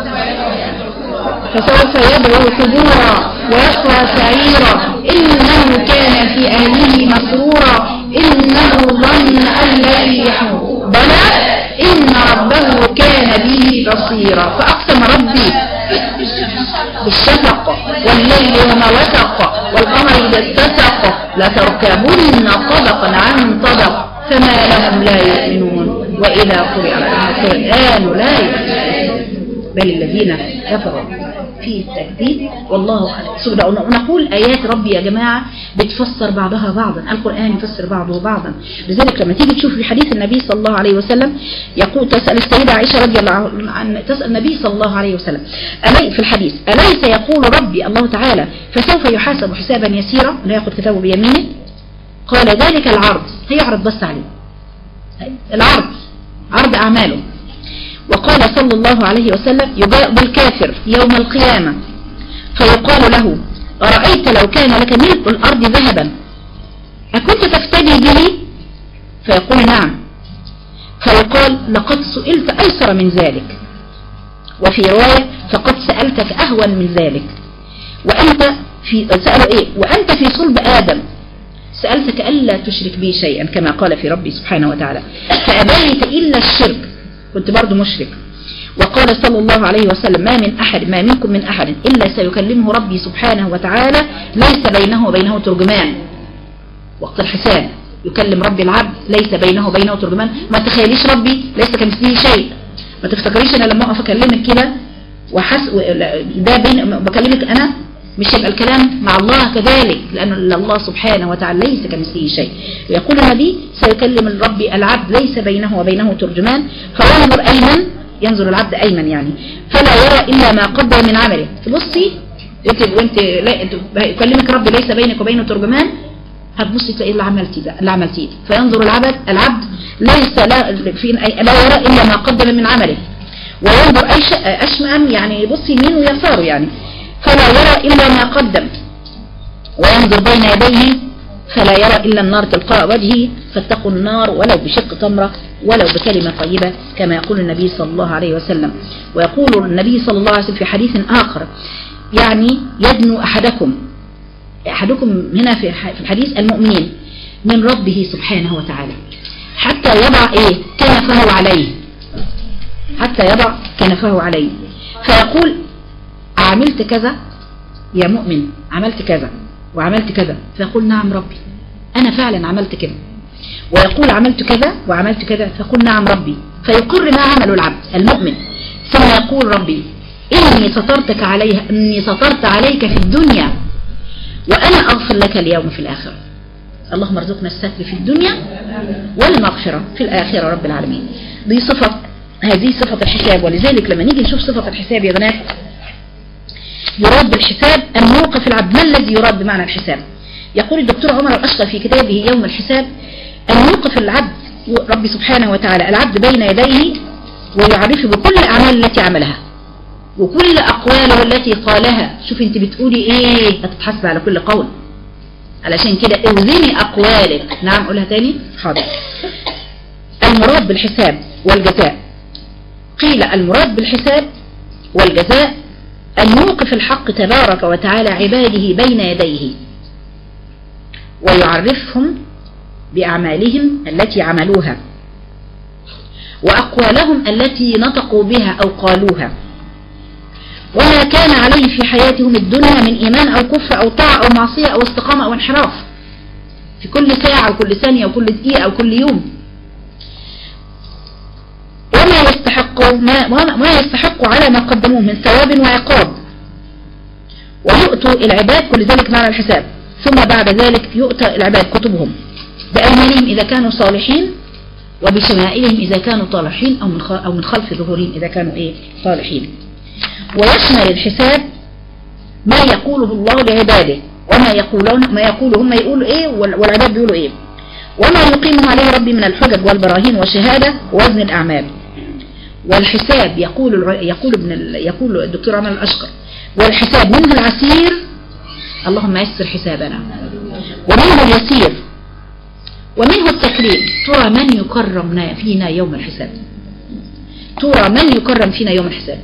فسوف يدعو ثبورا ويشقى سعيرا إنه كان في أهله مسرورا إنه ظن أن لا يحمل بلى إن ربه كان به بصيرا فأقسم ربي بالشفق والليل وما وسق والقمر إذا اتسق لتركبن طبقا عن طبق فما لهم لا يؤمنون وإذا قرئ القرآن لا يؤمنون بل الذين كفروا في التهديد والله أعلم ونقول آيات ربي يا جماعة بتفسر بعضها بعضا القرآن يفسر بعضه بعضا لذلك لما تيجي تشوف في حديث النبي صلى الله عليه وسلم يقول تسأل السيدة عائشة رضي الله عنها تسأل النبي صلى الله عليه وسلم ألي في الحديث أليس يقول ربي الله تعالى فسوف يحاسب حسابا يسيرا لا يأخذ كتابه بيمينه قال ذلك العرض هيعرض بس عليه العرض عرض أعماله وقال صلى الله عليه وسلم يجاء بالكافر يوم القيامة فيقال له أرأيت لو كان لك ملء الأرض ذهبا أكنت تفتدي به فيقول نعم فيقال لقد سئلت أيسر من ذلك وفي رواية فقد سألتك أهون من ذلك وأنت في سألوا إيه وأنت في صلب آدم سألتك ألا تشرك بي شيئا كما قال في ربي سبحانه وتعالى فأبيت إلا الشرك كنت برضو مشرك وقال صلى الله عليه وسلم ما من أحد ما منكم من أحد إلا سيكلمه ربي سبحانه وتعالى ليس بينه وبينه ترجمان وقت الحساب يكلم ربي العبد ليس بينه وبينه ترجمان ما تخيليش ربي ليس كمثله شيء ما تفتكريش انا لما اقف اكلمك كده وحس ده بين بكلمك انا مش يبقى الكلام مع الله كذلك لأن الله سبحانه وتعالى ليس كمثله شيء يقول النبي سيكلم الرب العبد ليس بينه وبينه ترجمان فينظر أيمن ينظر العبد أيمن يعني فلا يرى إلا ما قدم من عمله تبصي انت وانت لا انت يكلمك رب ليس بينك وبينه ترجمان هتبصي تلاقي اللي عملتي ده اللي عملتيه فينظر العبد العبد ليس لا في لا يرى الا ما قدم من عمله وينظر اي اشمأم يعني يبص يمين ويساره يعني فلا يرى الا ما قدم وينظر بين يديه فلا يرى الا النار تلقاء وجهه فاتقوا النار ولو بشق تمره ولو بكلمة طيبة كما يقول النبي صلى الله عليه وسلم ويقول النبي صلى الله عليه وسلم في حديث آخر يعني يدنو أحدكم أحدكم هنا في الحديث المؤمنين من ربه سبحانه وتعالى حتى يضع إيه كنفه عليه حتى يضع كنفه عليه فيقول عملت كذا يا مؤمن عملت كذا وعملت كذا فيقول نعم ربي أنا فعلا عملت كده ويقول عملت كذا وعملت كذا فيقول نعم ربي فيقر ما عمل العبد المؤمن ثم يقول ربي إني سترتك عليها إني سترت عليك في الدنيا وأنا أغفر لك اليوم في الآخرة اللهم ارزقنا الستر في الدنيا والمغفرة في الآخرة رب العالمين دي صفة هذه صفة الحساب ولذلك لما نيجي نشوف صفة الحساب يا بنات يراد بالحساب أن يوقف العبد ما الذي يراد بمعنى الحساب يقول الدكتور عمر الأشقى في كتابه يوم الحساب أن يوقف العبد ربي سبحانه وتعالى العبد بين يديه ويعرفه بكل الأعمال التي عملها وكل أقواله التي قالها شوف انت بتقولي ايه هتتحسب على كل قول علشان كده اوزني أقوالك نعم قولها تاني حاضر المراد بالحساب والجزاء قيل المراد بالحساب والجزاء أن يوقف الحق تبارك وتعالى عباده بين يديه ويعرفهم بأعمالهم التي عملوها وأقوالهم التي نطقوا بها أو قالوها وما كان عليه في حياتهم الدنيا من إيمان أو كفر أو طاعة أو معصية أو استقامة أو انحراف في كل ساعة وكل ثانية وكل دقيقة وكل يوم وما يستحق ما, ما يستحق على ما قدموه من ثواب وعقاب ويؤتوا العباد كل ذلك معنى الحساب ثم بعد ذلك يؤتى العباد كتبهم بأيمانهم إذا كانوا صالحين وبشمائلهم إذا كانوا طالحين أو من أو من خلف ظهورهم إذا كانوا إيه صالحين ويشمل الحساب ما يقوله الله لعباده وما يقولون ما يقوله هم يقولوا إيه والعباد بيقولوا إيه وما يقيمه عليه ربي من الحجج والبراهين والشهادة ووزن الأعمال والحساب يقول يقول ابن يقول الدكتور عمر الأشقر والحساب منه العسير اللهم يسر حسابنا ومنه اليسير ومنه التكريم ترى من يكرم فينا يوم الحساب ترى من يكرم فينا يوم الحساب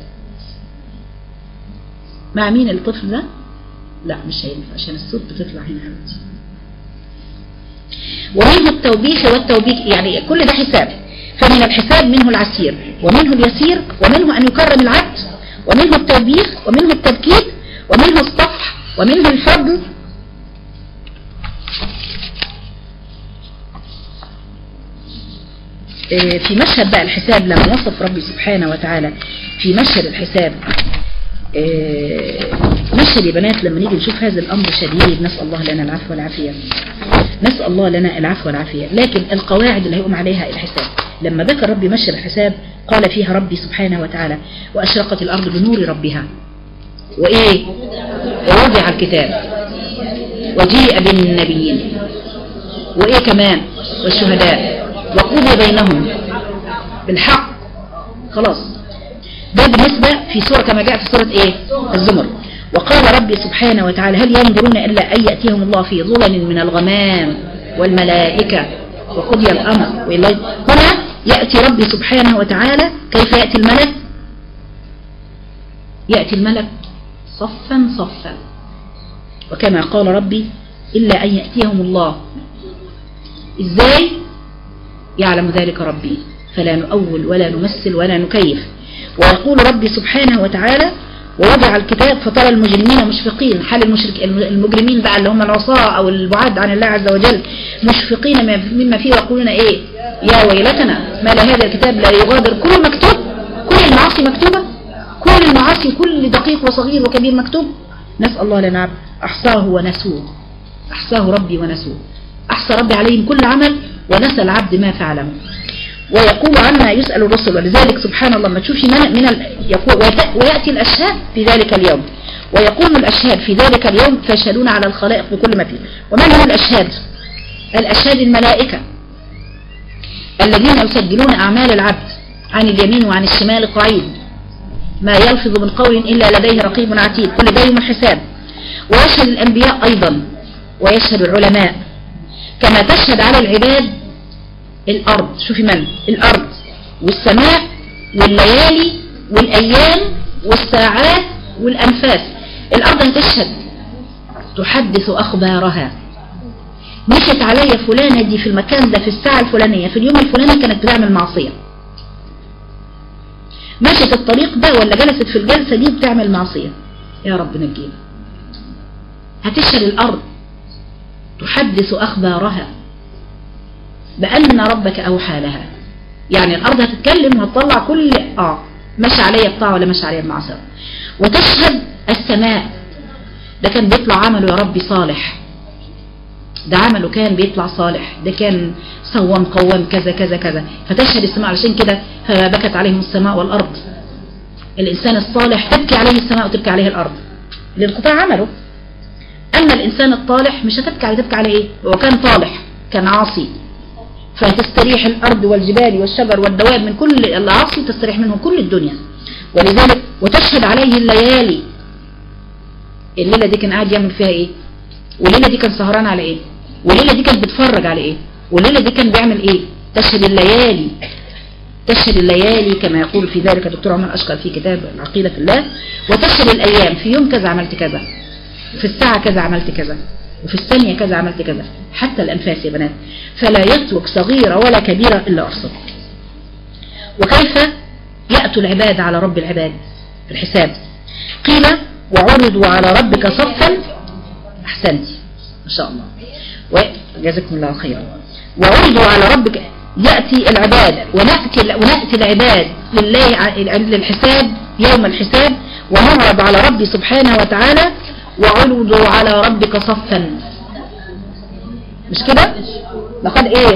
مع مين الطفل ده لا مش هينفع عشان الصوت بتطلع هنا حبيبتي ومنه التوبيخ والتوبيك يعني كل ده حساب فمن الحساب منه العسير ومنه اليسير ومنه أن يكرم العبد ومنه التوبيخ ومنه التبكيت ومنه الصفح ومنه الفضل في مشهد بقى الحساب لما وصف ربي سبحانه وتعالى في مشهد الحساب مشهد يا بنات لما نيجي نشوف هذا الأمر شديد نسأل الله لنا العفو والعافية نسأل الله لنا العفو والعافية لكن القواعد اللي هيقوم عليها الحساب لما ذكر ربي مشهد الحساب قال فيها ربي سبحانه وتعالى وأشرقت الأرض بنور ربها وإيه ووضع الكتاب وجيء بالنبيين وإيه كمان والشهداء وقضي بينهم بالحق خلاص ده بالنسبة في سورة كما جاء في سورة ايه الزمر وقال ربي سبحانه وتعالى هل ينظرون إلا أن يأتيهم الله في ظلل من الغمام والملائكة وقضي الأمر والليل هنا يأتي ربي سبحانه وتعالى كيف يأتي الملك يأتي الملك صفا صفا وكما قال ربي إلا أن يأتيهم الله إزاي يعلم ذلك ربي فلا نؤول ولا نمثل ولا نكيف ويقول ربي سبحانه وتعالى ووضع الكتاب فترى المجرمين مشفقين حال المشرك المجرمين بقى اللي هم العصاة أو البعاد عن الله عز وجل مشفقين مما فيه يقولون إيه يا ويلتنا ما لهذا الكتاب لا يغادر كل مكتوب كل المعاصي مكتوبة كل المعاصي كل دقيق وصغير وكبير مكتوب نسأل الله لنا أحصاه ونسوه أحصاه ربي ونسوه أحصى ربي عليهم كل عمل ونسى العبد ما فعله ويقول عما يسأل الرسل ولذلك سبحان الله ما تشوفي من, من ال... يقول ويأتي الأشهاد في ذلك اليوم ويقوم الأشهاد في ذلك اليوم فيشهدون على الخلائق بكل ما فيه ومن هم الأشهاد الأشهاد الملائكة الذين يسجلون أعمال العبد عن اليمين وعن الشمال قعيد ما يلفظ من قول إلا لديه رقيب عتيد كل ده يوم الحساب ويشهد الأنبياء أيضا ويشهد العلماء كما تشهد على العباد الأرض شوفي من الأرض والسماء والليالي والأيام والساعات والأنفاس الأرض هتشهد تحدث أخبارها مشت عليا فلانة دي في المكان ده في الساعة الفلانية في اليوم الفلاني كانت بتعمل معصية مشت الطريق ده ولا جلست في الجلسة دي بتعمل معصية يا رب نجينا هتشهد الأرض تحدث أخبارها بأن ربك أوحى لها يعني الأرض هتتكلم وهتطلع كل آه مشى عليا الطاعة ولا مشى عليا المعصية وتشهد السماء ده كان بيطلع عمله يا ربي صالح ده عمله كان بيطلع صالح ده كان صوم قوام كذا كذا كذا فتشهد السماء علشان كده فبكت عليهم السماء والأرض الإنسان الصالح تبكي عليه السماء وتبكي عليه الأرض لانقطاع عمله أما الإنسان الطالح مش هتبكي عليه تبكي عليه ايه هو كان طالح كان عاصي فتستريح الأرض والجبال والشجر والدواب من كل العاصي تستريح منه كل الدنيا ولذلك وتشهد عليه الليالي الليلة دي كان قاعد يعمل فيها ايه والليلة دي كان سهران على ايه والليلة دي كان بيتفرج على ايه والليلة دي كان بيعمل ايه تشهد الليالي تشهد الليالي كما يقول في ذلك الدكتور عمر أشقر في كتاب العقيدة في الله وتشهد الأيام في يوم كذا عملت كذا في الساعة كذا عملت كذا وفي الثانية كذا عملت كذا حتى الأنفاس يا بنات فلا يترك صغيرة ولا كبيرة إلا أرصد وكيف يأتوا العباد على رب العباد في الحساب قيل وعرضوا على ربك صفا أحسنتي ما شاء الله وجزاكم الله خيرا وعرضوا على ربك يأتي العباد ونأتي, ونأتي العباد لله للحساب يوم الحساب ونعرض على ربي سبحانه وتعالى وعرضوا على ربك صفا مش كده لقد ايه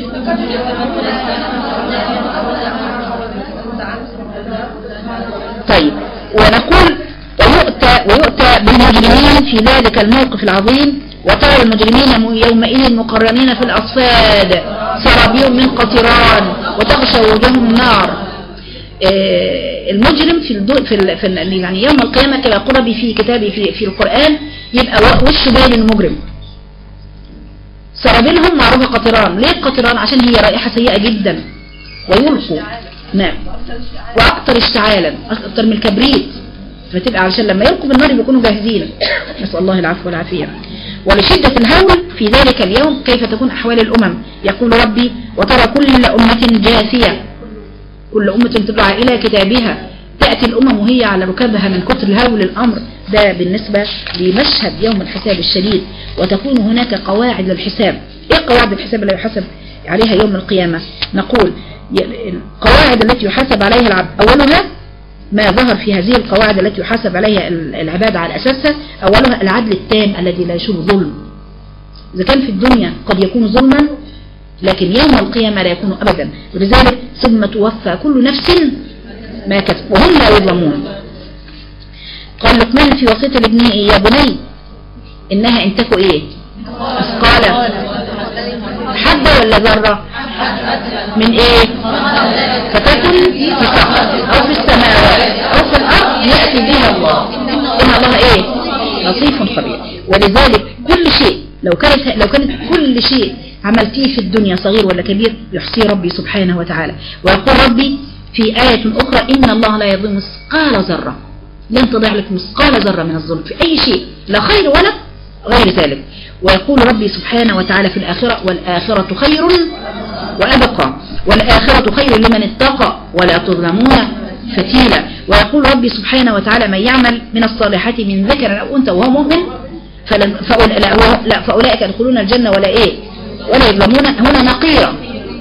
طيب ونقول ويؤتى, ويؤتى بالمجرمين في ذلك الموقف العظيم وترى المجرمين يومئذ مقرنين في الأصفاد سرابيهم من قطران وتغشى وجوههم النار المجرم في الدو في, ال... في ال... يعني يوم القيامة كما يقول ربي في كتابي في, في القرآن يبقى وشه باين انه مجرم سرابيلهم معروفة قطران ليه القطران عشان هي رائحة سيئة جدا ويلقوا نعم واكتر اشتعالا اكتر من الكبريت فتبقى علشان لما يلقوا بالنار يكونوا جاهزين نسأل الله العفو والعافية ولشدة الهول في ذلك اليوم كيف تكون أحوال الأمم يقول ربي وترى كل أمة جاثية كل أمة تدعى إلى كتابها تأتي الأمم وهي على ركبها من كتر الهول الأمر ده بالنسبة لمشهد يوم الحساب الشديد وتكون هناك قواعد للحساب إيه قواعد الحساب اللي يحسب عليها يوم القيامة نقول القواعد التي يحاسب عليها العبد أولها ما ظهر في هذه القواعد التي يحاسب عليها العباد على أساسها أولها العدل التام الذي لا يشوف ظلم إذا كان في الدنيا قد يكون ظلما لكن يوم القيامة لا يكون أبدا ولذلك ثم توفى كل نفس ما كسب وهم لا يظلمون قال لقمان في وصية لابنه يا بني إنها إن تكو إيه مثقال حبة ولا ذرة من إيه فتكن في سقف أو في السماوات أو في الأرض يأتي بها الله إن الله إيه لطيف خبير ولذلك كل شيء لو كانت لو كانت كل شيء عملتيه في الدنيا صغير ولا كبير يحصيه ربي سبحانه وتعالى ويقول ربي في آية أخرى إن الله لا يظلم مثقال ذرة لن تضيع لك مثقال ذرة من الظلم في أي شيء لا خير ولا غير ذلك ويقول ربي سبحانه وتعالى في الآخرة والآخرة خير وأبقى والآخرة خير لمن اتقى ولا تظلمون فتيلا ويقول ربي سبحانه وتعالى من يعمل من الصالحات من ذكر أو أنثى وهو مؤمن فلن فأول لا, هو- لا فأولئك يدخلون الجنة ولا إيه ولا يظلمون هنا نقيرا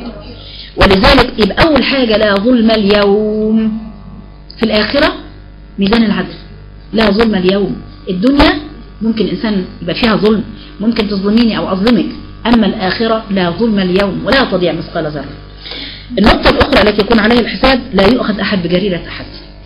ولذلك يبقى أول حاجة لا ظلم اليوم في الآخرة ميزان العدل لا ظلم اليوم الدنيا ممكن الإنسان يبقى فيها ظلم ممكن تظلميني أو أظلمك أما الآخرة لا ظلم اليوم ولا تضيع مثقال ذرة النقطة الأخرى التي يكون عليها الحساب لا يؤخذ أحد بجريرة أحد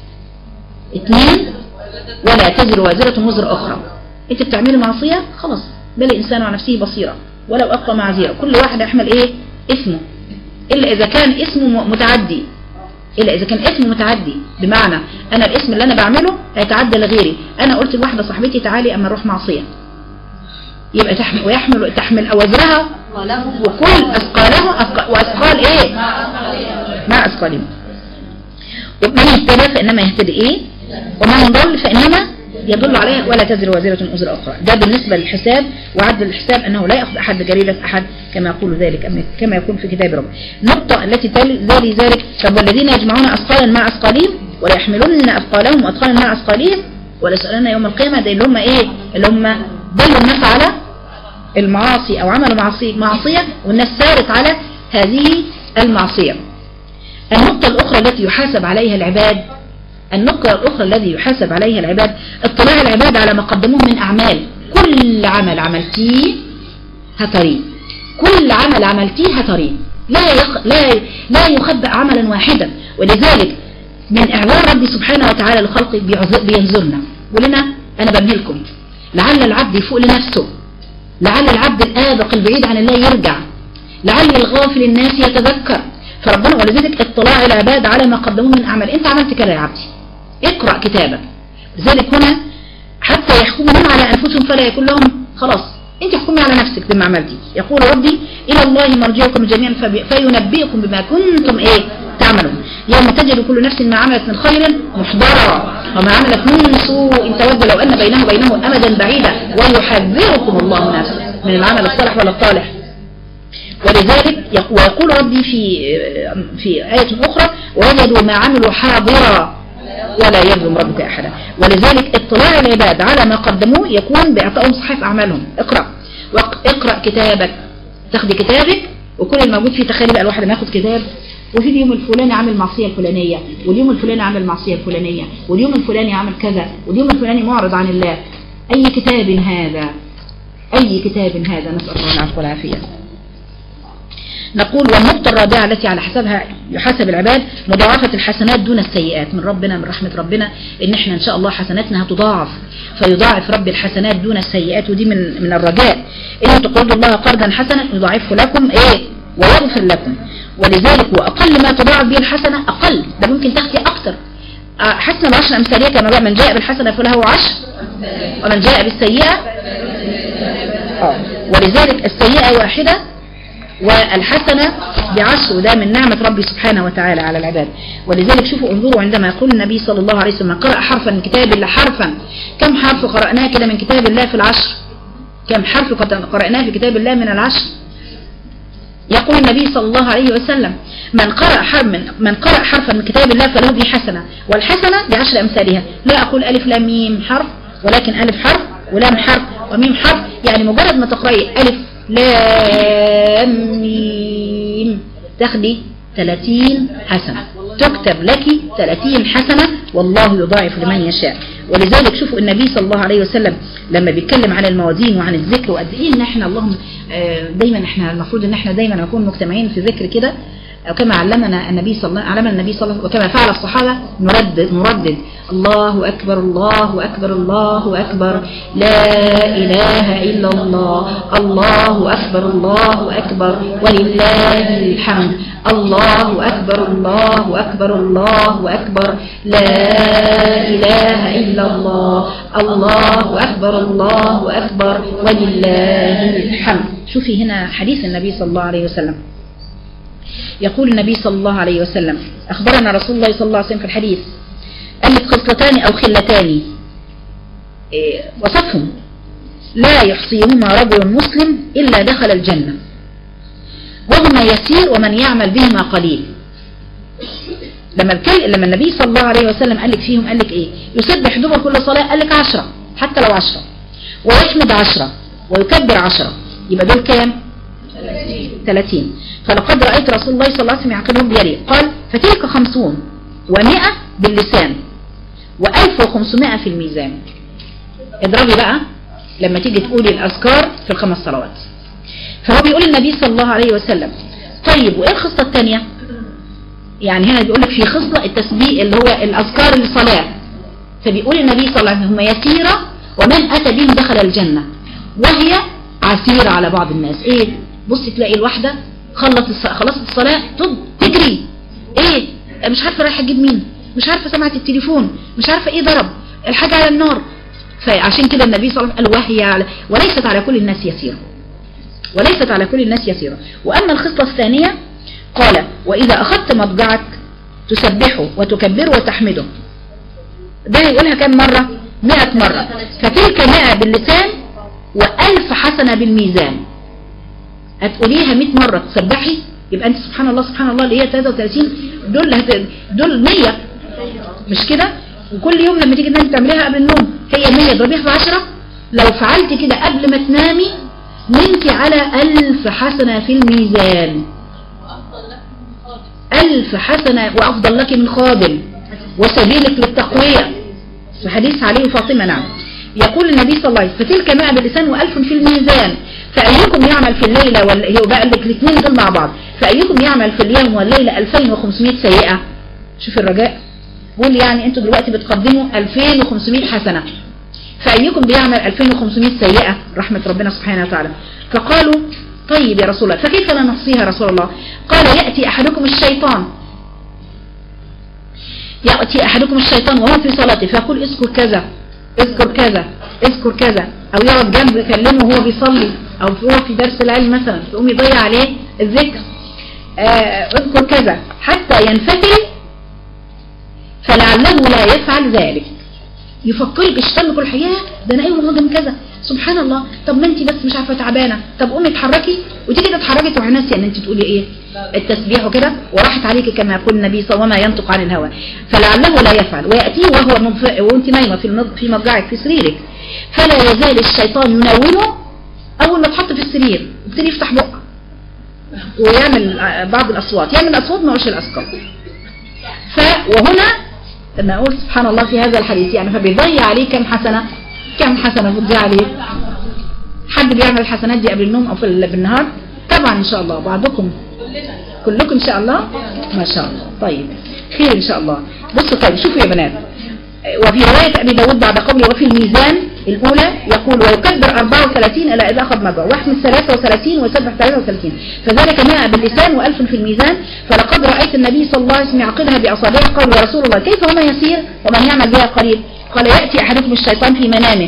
اثنين ولا تزر وازرة وزر أخرى أنت بتعملي معصية خلاص بل الإنسان على نفسه بصيرة ولو أقوى معذرة كل واحد يحمل إيه اسمه إلا إذا كان اسمه م- متعدي إلا إذا كان اسم متعدي بمعنى أنا الاسم اللي أنا بعمله هيتعدى لغيري أنا قلت لواحدة صاحبتي تعالي أما نروح معصية يبقى تحمل ويحمل تحمل أوزرها وكل أثقاله أثق- وأثقال إيه مع أثقالهم ومن اهتدى فإنما يهتدي إيه ومن ضل فإنما يدل عليه ولا تزر وازرة وزر أخرى ده بالنسبة للحساب وعد الحساب أنه لا يأخذ أحد بجريدة أحد كما يقول ذلك أم- كما يكون في كتاب رب النقطة التي تلي ذلك ذلك طب والذين يجمعون أثقالا مع أثقالهم ولا يحملون أثقالهم وأثقالا مع أثقالهم ولا يسألون يوم القيامة ده اللي هم إيه اللي هم دلوا الناس على المعاصي أو عملوا معصية, معصية والناس سارت على هذه المعصية النقطة الأخرى التي يحاسب عليها العباد النقطة الأخرى الذي يحاسب عليها العباد اطلاع العباد على ما قدموه من أعمال كل عمل عملتيه هتريه كل عمل عملتيه هتريه لا يخ... لا لا يخبأ عملا واحدا ولذلك من إعلان ربي سبحانه وتعالى لخلقه بيعذ- بينظرنا ولنا أنا بمهلكم لعل العبد يفوق لنفسه لعل العبد الآبق البعيد عن الله يرجع لعل الغافل الناس يتذكر فربنا ولذلك اطلاع العباد على ما قدموه من أعمال انت عملت كده يا عبدي اقرأ كتابك لذلك هنا حتى يحكموا هم على أنفسهم فلا يكون لهم خلاص انت احكمي على نفسك بما عملتي يقول ربي إلى الله مرجعكم جميعا فبي- فينبئكم بما كنتم ايه تعملون يوم تجد كل نفس ما عملت من خير محضرا وما عملت من سوء تود لو أن بينه وبينه أمدا بعيدا ويحذركم الله نفسه من العمل الصالح ولا الطالح ولذلك يق- ويقول ربي في في آية أخرى ووجدوا ما عملوا حاضرا ولا يظلم ربك أحدا ولذلك اطلاع العباد على ما قدموه يكون بإعطائهم صحيح أعمالهم اقرأ وق- اقرأ كتابك تاخدي كتابك وكل الموجود فيه تخيلي بقى الواحد ما ياخد كتاب وفي اليوم الفلاني عامل معصية الفلانية واليوم الفلاني عامل معصية الفلانية واليوم الفلاني عامل كذا واليوم الفلاني معرض عن الله أي كتاب هذا أي كتاب هذا نسأل الله العفو والعافية نقول والنقطة الرابعة التي على حسابها يحاسب العباد مضاعفة الحسنات دون السيئات من ربنا من رحمة ربنا ان احنا ان شاء الله حسناتنا هتضاعف فيضاعف رب الحسنات دون السيئات ودي من من الرجاء ان تقرضوا الله قرضا حسنا يضاعفه لكم ايه ويغفر لكم ولذلك واقل ما تضاعف به الحسنة اقل ده ممكن تاخدي اكتر آه، حسنة بعشر امثالية كما بقى من جاء بالحسنة فله عشر ومن جاء بالسيئة آه. ولذلك السيئة واحدة والحسنة بعشر وده من نعمة ربي سبحانه وتعالى على العباد ولذلك شوفوا انظروا عندما يقول النبي صلى الله عليه وسلم من قرأ حرفا من كتاب الله حرفا كم حرف قرأناه كده من كتاب الله في العشر كم حرف قد قرأناه في كتاب الله من العشر يقول النبي صلى الله عليه وسلم من قرأ حرف من, من قرأ حرفا من كتاب الله فله به حسنة والحسنة بعشر أمثالها لا أقول ألف لام ميم حرف ولكن ألف حرف ولام حرف وميم حرف يعني مجرد ما تقرأي ألف لام ميم تاخدي 30 حسنة تكتب لك 30 حسنة والله يضاعف لمن يشاء ولذلك شوفوا النبي صلى الله عليه وسلم لما بيتكلم عن الموازين وعن الذكر وقد ايه ان احنا اللهم آه، دايما احنا المفروض ان احنا دايما نكون مجتمعين في ذكر كده أو كما علمنا النبي صلى الله علمنا النبي صلى الله عليه وسلم وكما فعل الصحابة نردد نردد الله أكبر الله أكبر الله أكبر لا إله إلا الله الله أكبر الله أكبر ولله الحمد الله أكبر الله أكبر الله أكبر لا إله إلا الله الله أكبر الله أكبر ولله الحمد شوفي هنا حديث النبي صلى الله عليه وسلم يقول النبي صلى الله عليه وسلم أخبرنا رسول الله صلى الله عليه وسلم في الحديث قال لك خصلتان أو خلتان إيه وصفهم لا يحصيهما رجل مسلم إلا دخل الجنة وهما يسير ومن يعمل بهما قليل لما الكل... لما النبي صلى الله عليه وسلم قال لك فيهم قال لك ايه يسبح دبر كل صلاة قال لك عشرة حتى لو عشرة ويحمد عشرة ويكبر عشرة يبقى دول كام 30 فلقد رأيت رسول الله صلى الله عليه وسلم يعقبهم بيده قال فتلك خمسون ومئة باللسان وألف وخمسمائة في الميزان اضربي بقى لما تيجي تقولي الأذكار في الخمس صلوات فهو بيقول النبي صلى الله عليه وسلم طيب وإيه الخصلة الثانية يعني هنا بيقول لك في خصلة التسبيح اللي هو الأذكار للصلاة فبيقول النبي صلى الله عليه وسلم هم يسيرة ومن أتى بهم دخل الجنة وهي عسيرة على بعض الناس ايه بص تلاقي الواحدة خلصت الصلاة خلصت الصلاة طب تجري ايه مش عارفة رايحة تجيب مين مش عارفة سمعت التليفون مش عارفة ايه ضرب الحاجة على النار فعشان كده النبي صلى الله عليه وسلم قال وهي على وليست على كل الناس يسيرة وليست على كل الناس يسيرة وأما الخصلة الثانية قال وإذا أخذت مضجعك تسبحه وتكبره وتحمده ده يقولها كم مرة مئة مرة فتلك مئة باللسان وألف حسنة بالميزان هتقوليها 100 مرة تسبحي يبقى انت سبحان الله سبحان الله اللي هي 33 دول هت... دول 100 مش كده وكل يوم لما تيجي تنامي تعمليها قبل النوم هي 100 اضربيها في 10 لو فعلت كده قبل ما تنامي نمتي على ألف حسنة في الميزان ألف حسنة وأفضل لك من خادم وسبيلك للتقوية في حديث عليه وفاطمة نعم يقول النبي صلى الله عليه وسلم فتلك ماء باللسان وألف في الميزان فأيكم يعمل في الليلة وال... هو بقى لك الاثنين دول مع بعض فأيكم يعمل في اليوم والليلة 2500 سيئة شوف الرجاء قول يعني انتوا دلوقتي بتقدموا 2500 حسنة فأيكم بيعمل 2500 سيئة رحمة ربنا سبحانه وتعالى فقالوا طيب يا رسول الله فكيف لا نحصيها يا رسول الله قال يأتي أحدكم الشيطان يأتي أحدكم الشيطان وهو في صلاته فيقول اذكر كذا اذكر كذا اذكر كذا او يقعد جنبه يكلمه وهو بيصلي او هو في درس العلم مثلا تقوم يضيع عليه الذكر آه اذكر كذا حتى ينفتل فلعله لا يفعل ذلك يفكرك الشيطان كل حياه ده انا ايوه مهاجم كذا سبحان الله طب ما انت بس مش عارفه تعبانه طب قومي اتحركي وتيجي تتحركي تروحي ناسيه ان انت تقولي ايه التسبيح وكده وراحت عليكي كما يقول النبي صلى الله عليه وسلم وما ينطق عن الهوى فلعله لا يفعل وياتيه وهو منف... وانت نايمه في في مضجعك في سريرك فلا يزال الشيطان ينومه اول ما تحط في السرير يبتدي يفتح بقه ويعمل بعض الاصوات يعمل اصوات ما هوش الاذكار ف وهنا لما اقول سبحان الله في هذا الحديث يعني فبيضيع عليه كم حسنه كم حسنه بتضيع عليه حد بيعمل الحسنات دي قبل النوم او في بالنهار طبعا ان شاء الله بعضكم كلكم ان شاء الله ما شاء الله طيب خير ان شاء الله بصوا طيب شوفوا يا بنات وفي رواية أبي داود بعد قوله وفي الميزان الأولى يقول ويكبر 34 إلى إذا أخذ مجرى واحمد 33 ويسبح 33 فذلك 100 باللسان وألف في الميزان فلقد رأيت النبي صلى الله عليه وسلم يعقدها بأصابعه قال يا رسول الله كيف هما يسير ومن يعمل بها قريب قال يأتي أحدكم الشيطان في منامه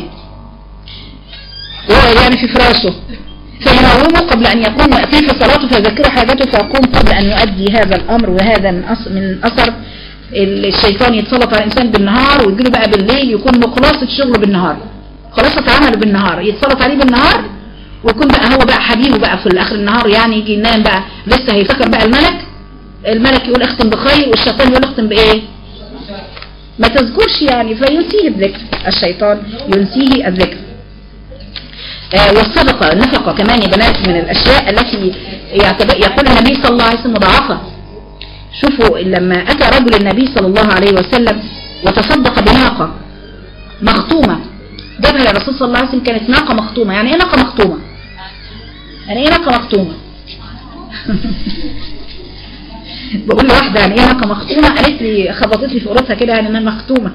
وهو يعني في فراشه فينومه قبل أن يقوم ويأتيه في صلاته فيذكره حاجته فيقوم قبل أن يؤدي هذا الأمر وهذا من أثر الشيطان يتسلط على الإنسان بالنهار ويجيله بقى بالليل يكون مخلصة شغله بالنهار خلاصة عمله بالنهار يتسلط عليه بالنهار ويكون بقى هو بقى حبيبه بقى في آخر النهار يعني يجي ينام بقى لسه هيفكر بقى الملك الملك يقول اختم بخير والشيطان يقول اختم بإيه ما تذكرش يعني فينسيه الذكر الشيطان ينسيه الذكر آه والصدقة النفقة كمان يا بنات من الأشياء التي يقول النبي صلى الله عليه وسلم مضاعفة شوفوا لما أتى رجل النبي صلى الله عليه وسلم وتصدق بناقة مخطومة جابها للرسول صلى الله عليه وسلم كانت ناقة مخطومة يعني ايه ناقة مخطومة يعني ايه ناقة مخطومة بقول لواحدة يعني ايه ناقة مختومة قالت لي خبطت لي في قرصها كده يعني انها مختومة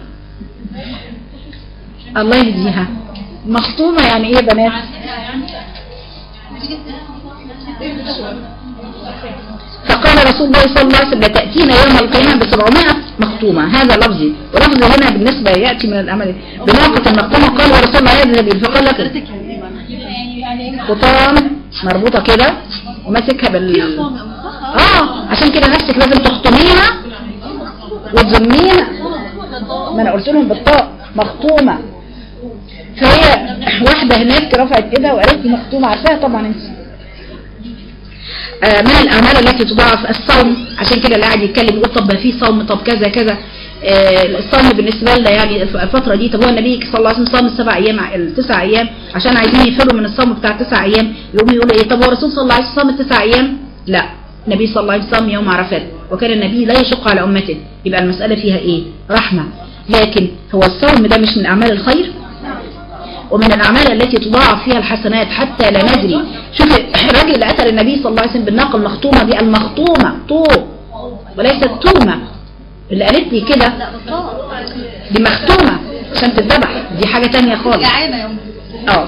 الله يهديها مختومة يعني ايه يا بنات فقال رسول الله صلى الله عليه وسلم لتأتينا يوم القيامة ب 700 مختومة هذا لفظي ولفظ هنا بالنسبة يأتي من الأمل بناقة مختومة قال ورسول الله هذا النبي فقال لك خطام مربوطة كده وماسكها بال اه عشان كده نفسك لازم تخطميها وتزميها ما انا قلت لهم بالطاء مخطومة فهي واحدة هناك رفعت ايدها وقالت لي مختومة عارفاها طبعا انت آه، من الأعمال التي تضاعف الصوم عشان كده اللي قاعد يتكلم يقول طب في صوم طب كذا كذا آه، الصوم بالنسبة لنا يعني الف- الفترة دي طب هو النبي صلى الله عليه وسلم صام السبع أيام التسع أيام عشان عايزين يفروا من الصوم بتاع التسع أيام يقوموا يقولوا إيه طب هو الرسول صلى الله عليه وسلم صام التسع أيام لا النبي صلى الله عليه وسلم يوم عرفات وكان النبي لا يشق على أمته يبقى المسألة فيها إيه رحمة لكن هو الصوم ده مش من أعمال الخير ومن الأعمال التي تضاعف فيها الحسنات حتى لا ندري شوف الراجل اللي قتل النبي صلى الله عليه وسلم بالناقة المخطومة دي المخطومة طوب وليست تومة اللي قالت لي كده دي مختومة عشان تتذبح دي حاجة تانية خالص اه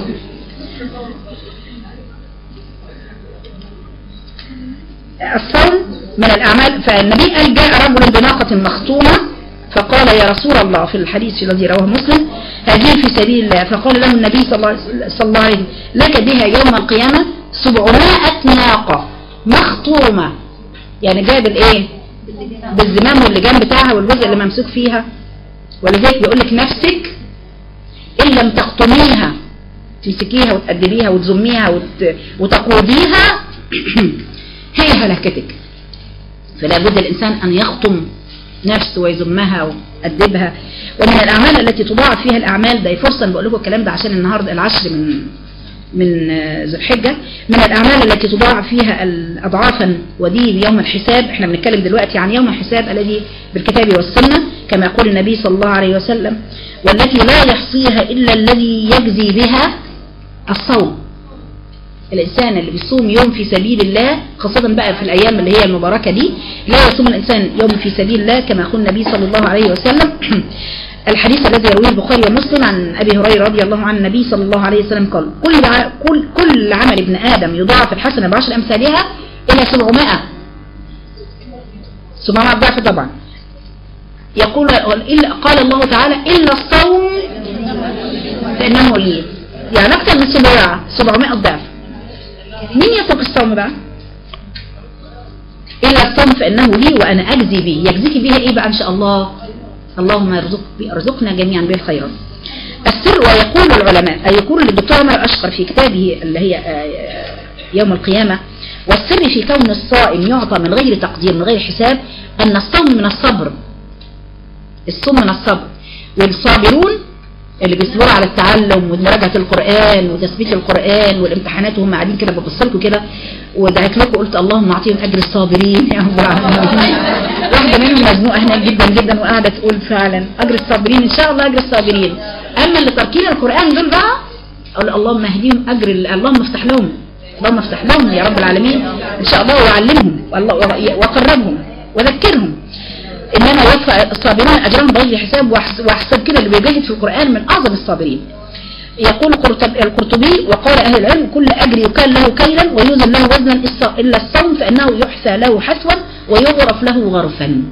الصوم من الأعمال فالنبي قال جاء رجل بناقة مخطومة فقال يا رسول الله في الحديث الذي رواه مسلم هذه في سبيل الله فقال له النبي صلى الله عليه- صلى الله عليه وسلم لك بها يوم القيامة سبعمائة ناقة مخطومة يعني جايب الايه بالزمام واللجام بتاعها والجزء اللي ممسوك فيها ولذلك بيقول لك نفسك ان لم تخطميها تمسكيها وتأدبيها وتزميها وت... وتقوديها هي هلكتك فلا بد الإنسان أن يخطم نفسه ويزمها ويأدبها ومن الأعمال التي تضاعف فيها الأعمال ده فرصة بقول لكم الكلام ده عشان النهاردة العشر من من آه، ذو الحجة من الأعمال التي تضاعف فيها ال- أضعافا ودي يوم الحساب احنا بنتكلم دلوقتي عن يوم الحساب الذي بالكتاب والسنة كما يقول النبي صلى الله عليه وسلم والتي لا يحصيها إلا الذي يجزي بها الصوم الإنسان اللي بيصوم يوم في سبيل الله خاصة بقى في الأيام اللي هي المباركة دي لا يصوم الإنسان يوم في سبيل الله كما يقول النبي صلى الله عليه وسلم الحديث الذي يرويه البخاري ومسلم عن أبي هريرة رضي الله عنه النبي صلى الله عليه وسلم قال كل ع- كل كل عمل ابن آدم يضاعف الحسنة بعشر أمثالها إلى 700 700 ضعف طبعا يقول إلا قال الله تعالى إلا الصوم فإنه لي يعني أكثر من 700 700 ضعف مين يترك الصوم بقى إلا الصوم فإنه لي وأنا أجزي به يجزيك به إيه بقى إن شاء الله اللهم يرزق ارزقنا جميعا بالخيرات السر ويقول العلماء أي يقول الدكتور عمر أشقر في كتابه اللي هي آه، يوم القيامة والسر في كون الصائم يعطى من غير تقدير من غير حساب أن الصوم من الصبر الصوم من الصبر والصابرون اللي بيصبروا على التعلم ومراجعة القرآن وتثبيت القرآن والامتحانات وهم قاعدين كده ببص لكم كده ودعيت لكم قلت اللهم اعطيهم اجر الصابرين يا رب العالمين واحدة منهم مزنوقة هناك جدا جدا وقاعدة تقول فعلا اجر الصابرين ان شاء الله اجر الصابرين اما اللي تركين القرآن دول بقى اقول اللهم اهديهم اجر ال- اللهم افتح لهم اللهم افتح لهم يا رب العالمين ان شاء الله وعلمهم والله- وقربهم وذكرهم انما يوفى الصابرون اجرهم بغير حساب وأحس- واحسب كده اللي بيجاهد في القرآن من اعظم الصابرين يقول القرطب- القرطبي وقال اهل العلم كل اجر يكال له كيلا ويوزن له وزنا إس- الا الصوم فانه يحثى له حثوا ويغرف له غرفا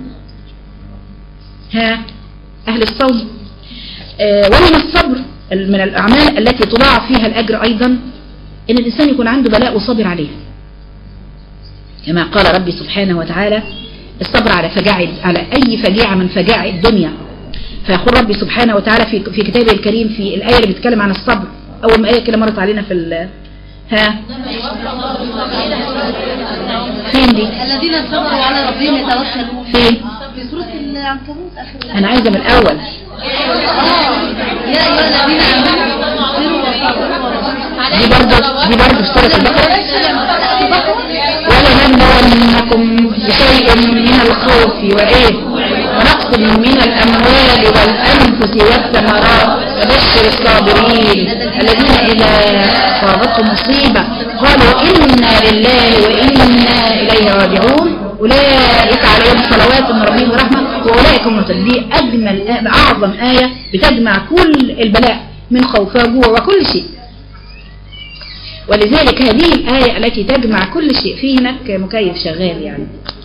ها اهل الصوم آه، ومن الصبر ال- من الاعمال التي تضاعف فيها الاجر ايضا ان الانسان يكون عنده بلاء وصابر عليه كما قال ربي سبحانه وتعالى الصبر على فجاعة على أي فجيعة من فجاع الدنيا فيقول ربي سبحانه وتعالى في في كتابه الكريم في الآية اللي بتتكلم عن الصبر أول ما آية كده مرت علينا في ال ها فين دي الذين صبروا على ربهم يتوكلون فين في سورة العنكبوت آخر أنا عايزة من الأول يا أيها الذين آمنوا اصبروا وصبروا دي برضه دي برضه في سورة البقرة ولنبلونكم بشيء من الخوف وإيه ونقص من الأموال والأنفس والثمرات وبشر الصابرين الذين إذا أصابتهم مصيبة قالوا إنا لله وإنا إليه راجعون أولئك عليهم صلوات من ربهم ورحمة وأولئك هم المهتدون دي أجمل آية- أعظم آية بتجمع كل البلاء من خوف وجوع وكل شيء ولذلك هذه الآية التي تجمع كل شيء في هناك مكيف شغال يعني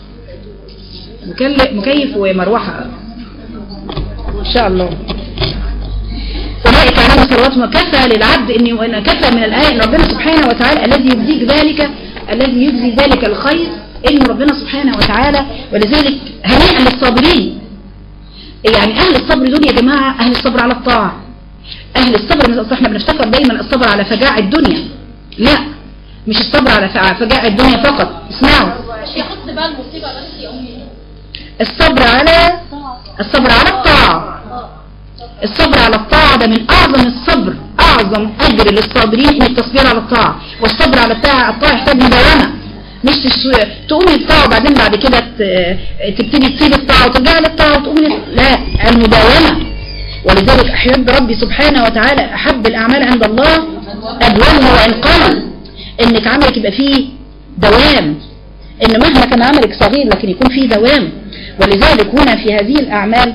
مكل- مكيف ومروحة إن شاء الله أولئك عليهم صلوات وكفى للعبد إن وإن كفى من الآية إن ربنا سبحانه وتعالى الذي يجزيك ذلك الذي يجزي ذلك الخير إن ربنا سبحانه وتعالى ولذلك هنيئا للصابرين يعني أهل الصبر دول يا جماعة أهل الصبر على الطاعة أهل الصبر مش أصل احنا بنفتكر دايما الصبر على فجاع الدنيا لا مش الصبر على فع- فجاع الدنيا فقط اسمعوا يحط بقى المصيبة بس يا أمي الصبر على الصبر على الطاعة الصبر على الطاعة ده من أعظم الصبر أعظم أجر للصابرين إن التصبير على الطاعة والصبر على الطاعة الطاعة يحتاج مداومة مش تش... تقومي الطاعة وبعدين بعد كده ت... تبتدي تسيب الطاعة وترجعي للطاعة وتقومي لا المداومة ولذلك أحب ربي سبحانه وتعالى أحب الأعمال عند الله أدومها وإن قل إنك عملك يبقى فيه دوام إن مهما كان عملك صغير لكن يكون فيه دوام ولذلك هنا في هذه الأعمال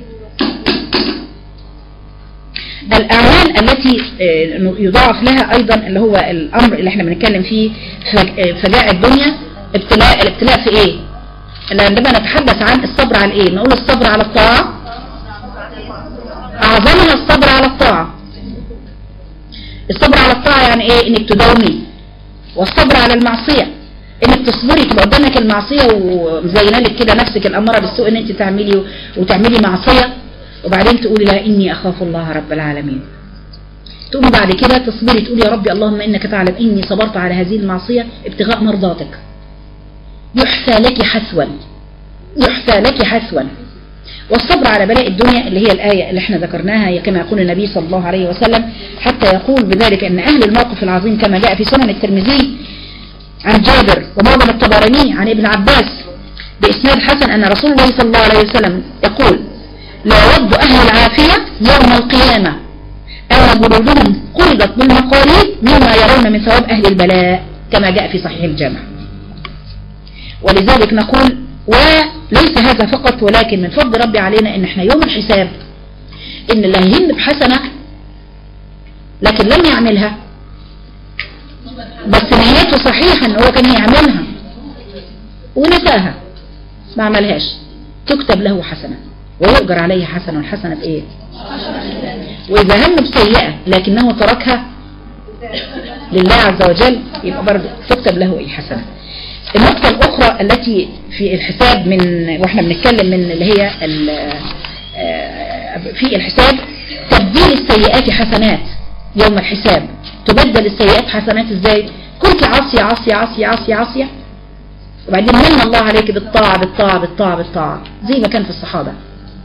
الأعمال التي آه، يضاعف لها أيضا اللي هو الأمر اللي احنا بنتكلم فيه فج- آه، فجاء الدنيا ابتلاء الابتلاء في ايه اللي عندما نتحدث عن الصبر على ايه نقول الصبر على الطاعة أعظمها الصبر على الطاعة الصبر على الطاعة يعني ايه انك تداومي والصبر على المعصية انك تصبري تبقى قدامك المعصية ومزينه لك كده نفسك الأمارة بالسوء ان انت تعملي وتعملي معصية وبعدين تقولي لا إني أخاف الله رب العالمين تقومي بعد كده تصبري تقولي يا ربي اللهم إنك تعلم إني صبرت على هذه المعصية ابتغاء مرضاتك يحثى لك حثوا يحثى لك حثوا والصبر على بلاء الدنيا اللي هي الآية اللي احنا ذكرناها هي كما يقول النبي صلى الله عليه وسلم حتى يقول بذلك أن أهل الموقف العظيم كما جاء في سنن الترمذي عن جابر ومعظم الطبراني عن ابن عباس بإسناد حسن أن رسول الله صلى الله عليه وسلم يقول لا يود أهل العافية يوم القيامة أن جلودهم قرضت بالمقاليد مما يرون من ثواب أهل البلاء كما جاء في صحيح الجامع ولذلك نقول وليس هذا فقط ولكن من فضل ربي علينا ان احنا يوم الحساب ان اللي هيهن بحسنة لكن لم يعملها بس نيته صحيحة ان هو كان يعملها ونساها ما عملهاش تكتب له حسنة ويؤجر عليه حسنة والحسنة بإيه وإذا هم بسيئة لكنه تركها لله عز وجل يبقى برضه تكتب له أي حسنة النقطة الأخرى التي في الحساب من وإحنا بنتكلم من اللي هي ال- آه، في الحساب تبديل السيئات حسنات يوم الحساب تبدل السيئات حسنات ازاي كنت عاصية عاصية عاصية عاصية عاصية وبعدين من الله عليك بالطاعة بالطاعة بالطاعة بالطاعة زي ما كان في الصحابة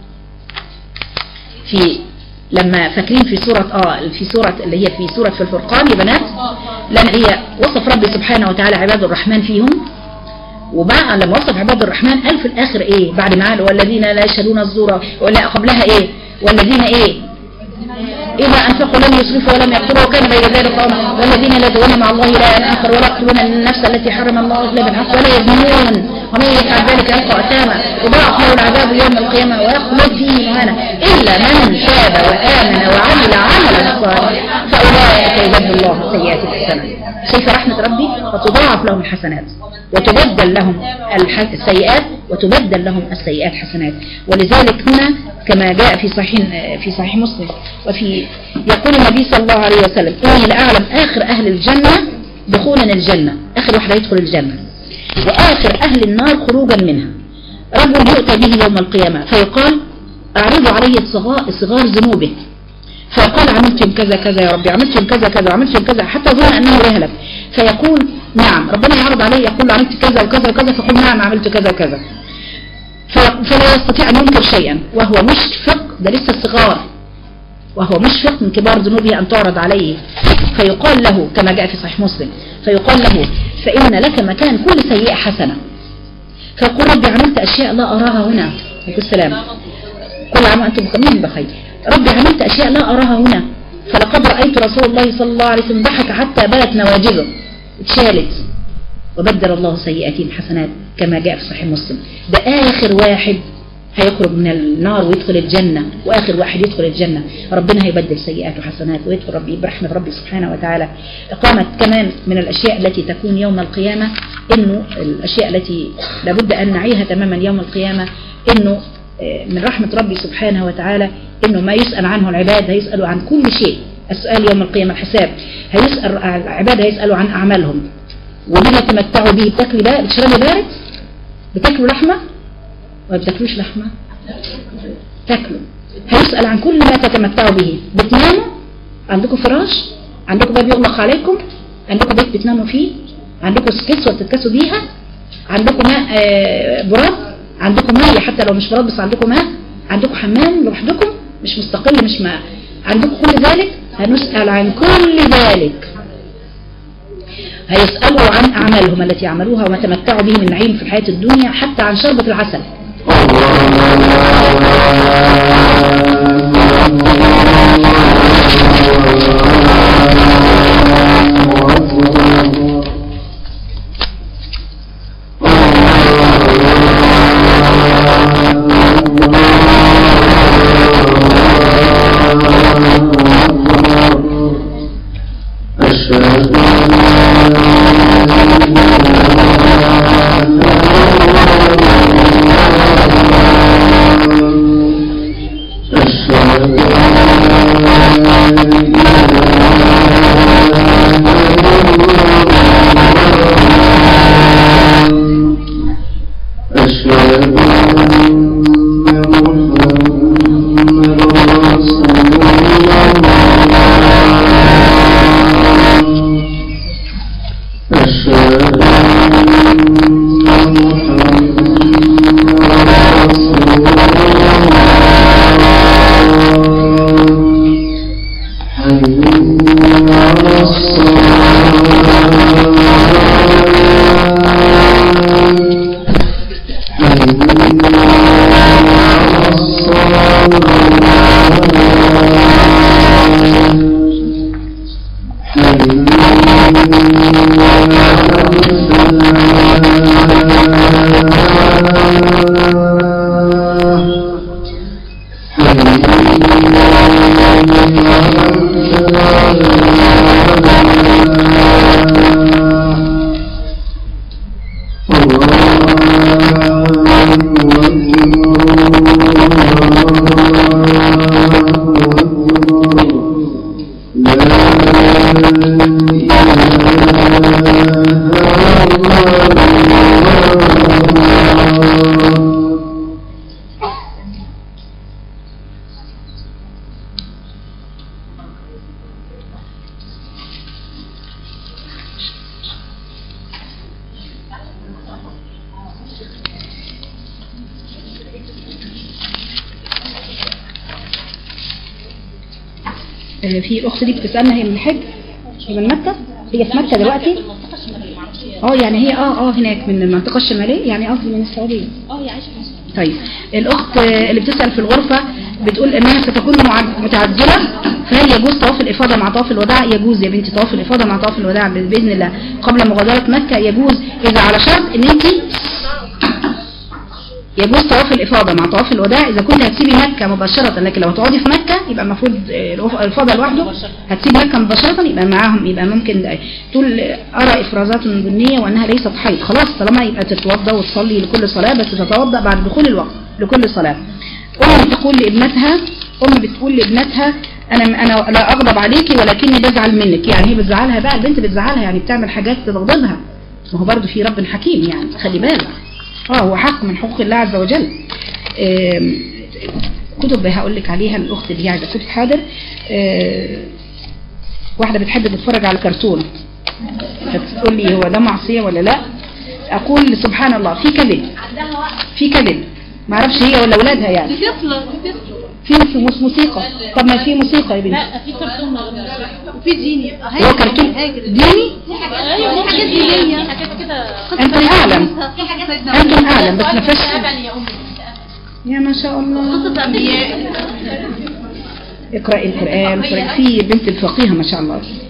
في لما فاكرين في سورة اه في سورة اللي هي في سورة في الفرقان يا بنات لما هي وصف ربي سبحانه وتعالى عباد الرحمن فيهم وبقى لما وصف عباد الرحمن قال في الاخر ايه بعد ما قال والذين لا يشهدون الزور ولا قبلها ايه والذين ايه إذا أنفقوا لم يسرفوا ولم يقتروا وكان بين ذلك قوما والذين لا يدعون مع الله لا إله آخر ولا يقتلون النفس التي حرم الله إلا بالحق ولا يزنون ومن يفعل ذلك يلقى أثاما يضاعف له العذاب يوم القيامة ويخلد فيه مهانا إلا من تاب وآمن وعمل عملا صالحا فأولئك يبدل الله سيئات الحسنات شايف رحمة ربي وتضاعف لهم الحسنات وتبدل لهم الح- السيئات وتبدل لهم السيئات حسنات ولذلك هنا كما جاء في صحيح في صحيح مسلم وفي يقول النبي صلى الله عليه وسلم إني لأعلم آخر أهل الجنة دخولا الجنة آخر واحد يدخل الجنة وآخر أهل النار خروجا منها رجل يؤتى به يوم القيامة فيقال أعرض عليه الصغار, صغار ذنوبه فيقال عملت يوم كذا كذا يا ربي عملت يوم كذا كذا وعملت يوم كذا حتى ظن أنه يهلك فيقول نعم ربنا يعرض عليه يقول عملت كذا وكذا وكذا فيقول نعم عملت كذا وكذا ف- فلا يستطيع أن ينكر شيئا وهو مشفق ده لسه الصغار وهو مشفق من كبار ذنوبه أن تعرض عليه فيقال له كما جاء في صحيح مسلم فيقال له فإن لك مكان كل سيئة حسنة فيقول ربي عملت أشياء لا أراها هنا عليكم السلام كل عام وأنتم مقيمين بخير ربي عملت أشياء لا أراها هنا فلقد رأيت رسول الله صلى الله عليه وسلم ضحك حتى بلت نواجذه اتشالت وبدل الله سيئاتهم حسنات كما جاء في صحيح مسلم ده آخر واحد هيخرج من النار ويدخل الجنة وآخر واحد يدخل الجنة ربنا هيبدل سيئاته حسنات ويدخل ربي برحمة ربي سبحانه وتعالى قامت كمان من الأشياء التي تكون يوم القيامة إنه الأشياء التي لابد أن نعيها تماما يوم القيامة إنه آه، من رحمة ربي سبحانه وتعالى إنه ما يسأل عنه العباد هيسألوا عن كل شيء السؤال يوم القيامة الحساب هيسأل العباد هيسألوا عن أعمالهم وبما تمتعوا به بتاكلوا بقى بتشربوا بارد بتاكلوا لحمة ولا بتاكلوش لحمة تاكلوا هيسأل عن كل ما تتمتعوا به بتناموا عندكم فراش عندكم باب يغلق عليكم عندكم بيت بتناموا فيه عندكم كسوة بتتكسوا بيها عندكم ماء آه، براد عندكم ماء حتى لو مش براد بس عندكم ماء عندكم حمام لوحدكم مش مستقل مش ماء عندكم كل ذلك هنسأل عن كل ذلك هيسألوا عن أعمالهم التي عملوها وما تمتعوا به من نعيم في الحياة الدنيا حتى عن شربة العسل آه، في الأخت دي بتسألنا هي من الحج هي من مكة هي في مكة دلوقتي اه يعني هي اه اه هناك من المنطقة الشمالية يعني قصدي من السعودية اه هي عايشه في مصر طيب الأخت آه، اللي بتسأل في الغرفة بتقول إنها ستكون معد- متعذرة فهل يجوز طواف الإفاضة مع طواف الوداع يجوز يا بنتي طواف الإفاضة مع طواف الوداع بإذن الله قبل مغادرة مكة يجوز إذا على شرط إن أنت يجوز طواف الإفاضة مع طواف الوداع إذا كنت هتسيبي مكة مباشرة لكن لو هتقعدي في مكة يبقى المفروض آه، الإف- الإفاضة لوحده هتسيب مكة مباشرة يبقى معاهم يبقى ممكن آه، تقول آه، أرى إفرازات ظنية وأنها ليست حيض خلاص طالما يبقى تتوضى وتصلي لكل صلاة بس تتوضأ بعد دخول الوقت لكل صلاة أم بتقول لابنتها أم بتقول لابنتها أنا أنا لا أغضب عليكي ولكني بزعل منك يعني هي بتزعلها بقى البنت بتزعلها يعني بتعمل حاجات تغضبها ما هو برضه في رب حكيم يعني خلي بالك اه هو حق من حقوق الله عز وجل آم، كتب هقول لك عليها الاخت اللي عايزه كتب حاضر آه، واحده بتحب تتفرج على كرتون فتقول لي هو ده معصيه ولا لا اقول سبحان الله في كذب عندها وقت في كذب ما اعرفش هي ولا اولادها يعني دي طفله دي طفله في في مس- موسيقى طب ما في موسيقى يا بنتي لا في كرتون وفي ديني هو كرتون ديني ايوه ممكن حاجات دي دينية. في حاجات كده انتم اعلم في حاجات انتم اعلم بس ما فيش أبل يا امي يا ما شاء الله قصة أنبياء اقرأي القرآن اقرأي في بنت الفقيهة ما شاء الله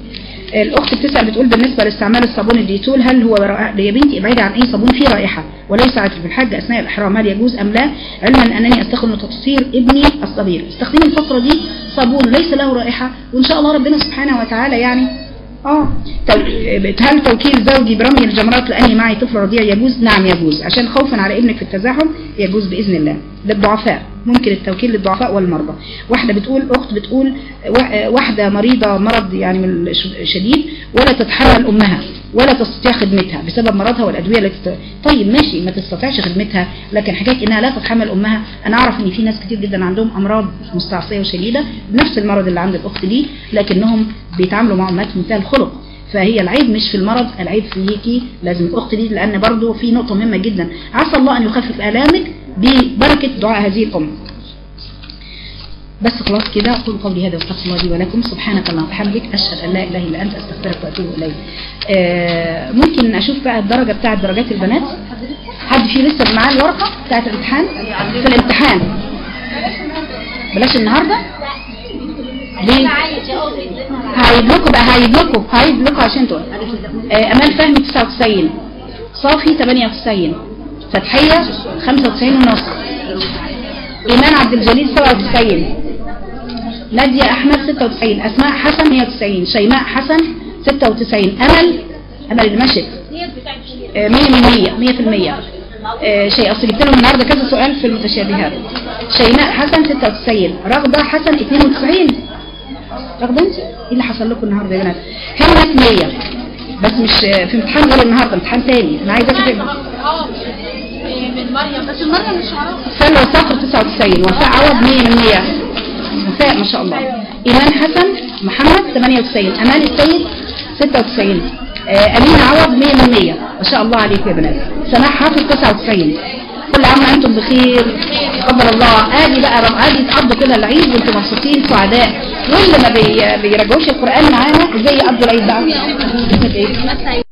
الاخت بتسال بتقول بالنسبه لاستعمال الصابون الديتول هل هو رائع يا بنتي ابعدي عن اي صابون فيه رائحه وليس عطر في الحج اثناء الاحرام هل يجوز ام لا علما انني استخدم لتطهير ابني الصغير استخدمي الفتره دي صابون ليس له رائحه وان شاء الله ربنا سبحانه وتعالى يعني اه تو- هل توكيل زوجي برمي الجمرات لاني معي طفل رضيع يجوز نعم يجوز عشان خوفا على ابنك في التزاحم يجوز باذن الله للضعفاء ممكن التوكيل للضعفاء والمرضى واحده بتقول اخت بتقول وا- واحده مريضه مرض يعني من الش- شديد ولا تتحمل امها ولا تستطيع خدمتها بسبب مرضها والادويه التي ت- طيب ماشي ما تستطيعش خدمتها لكن حكايه انها لا تتحمل امها انا اعرف ان في ناس كتير جدا عندهم امراض مستعصيه وشديده بنفس المرض اللي عند الاخت دي لكنهم بيتعاملوا مع امهات منتهى الخلق فهي العيب مش في المرض العيب فيكي لازم الاخت دي لان برضو في نقطه مهمه جدا عسى الله ان يخفف الامك ببركه دعاء هذه الام بس خلاص كده اقول قولي هذا واستغفر الله لي ولكم سبحانك اللهم وبحمدك اشهد ان لا اله الا انت استغفرك واتوب اليك آه ممكن اشوف بقى الدرجه بتاعه درجات البنات حد فيه لسه معاه الورقه بتاعه الامتحان في الامتحان بلاش النهارده ليه هعيد لكم بقى هعيد لكم هعيد لكم عشان تقول آه امال فهمي 99 صافي 98 فتحيه 95 ونص ايمان عبد الجليل 97 نادية احمد 96 اسماء حسن 190 شيماء حسن 96 امل امل اللي مشت آه، 100 من 100 100% آه، شيء اصل جبت لهم النهارده كذا سؤال في المتشابهات شيماء حسن 96 رغدة حسن 92 رغدة انت ايه اللي حصل لكم النهارده يا بنات همت 100 بس مش آه، في امتحان غير النهارده امتحان تاني انا عايزاكم تبقوا اه من مريم بس مريم مش عارفه سلوى صقر 99 وفاء عوض 100 من 100 وفاء ما شاء الله إيمان حسن محمد 98 أمان السيد 96 آه، أمين عوض 100 من 100 ما شاء الله عليكم يا بنات سماح حافظ 99 كل عام وانتم بخير تقبل الله ادي بقى رب ادي تقضوا كده العيد وانتم مبسوطين سعداء واللي ما بي- بيراجعوش القران معانا ازاي يقضوا العيد بقى؟ اسمك ايه؟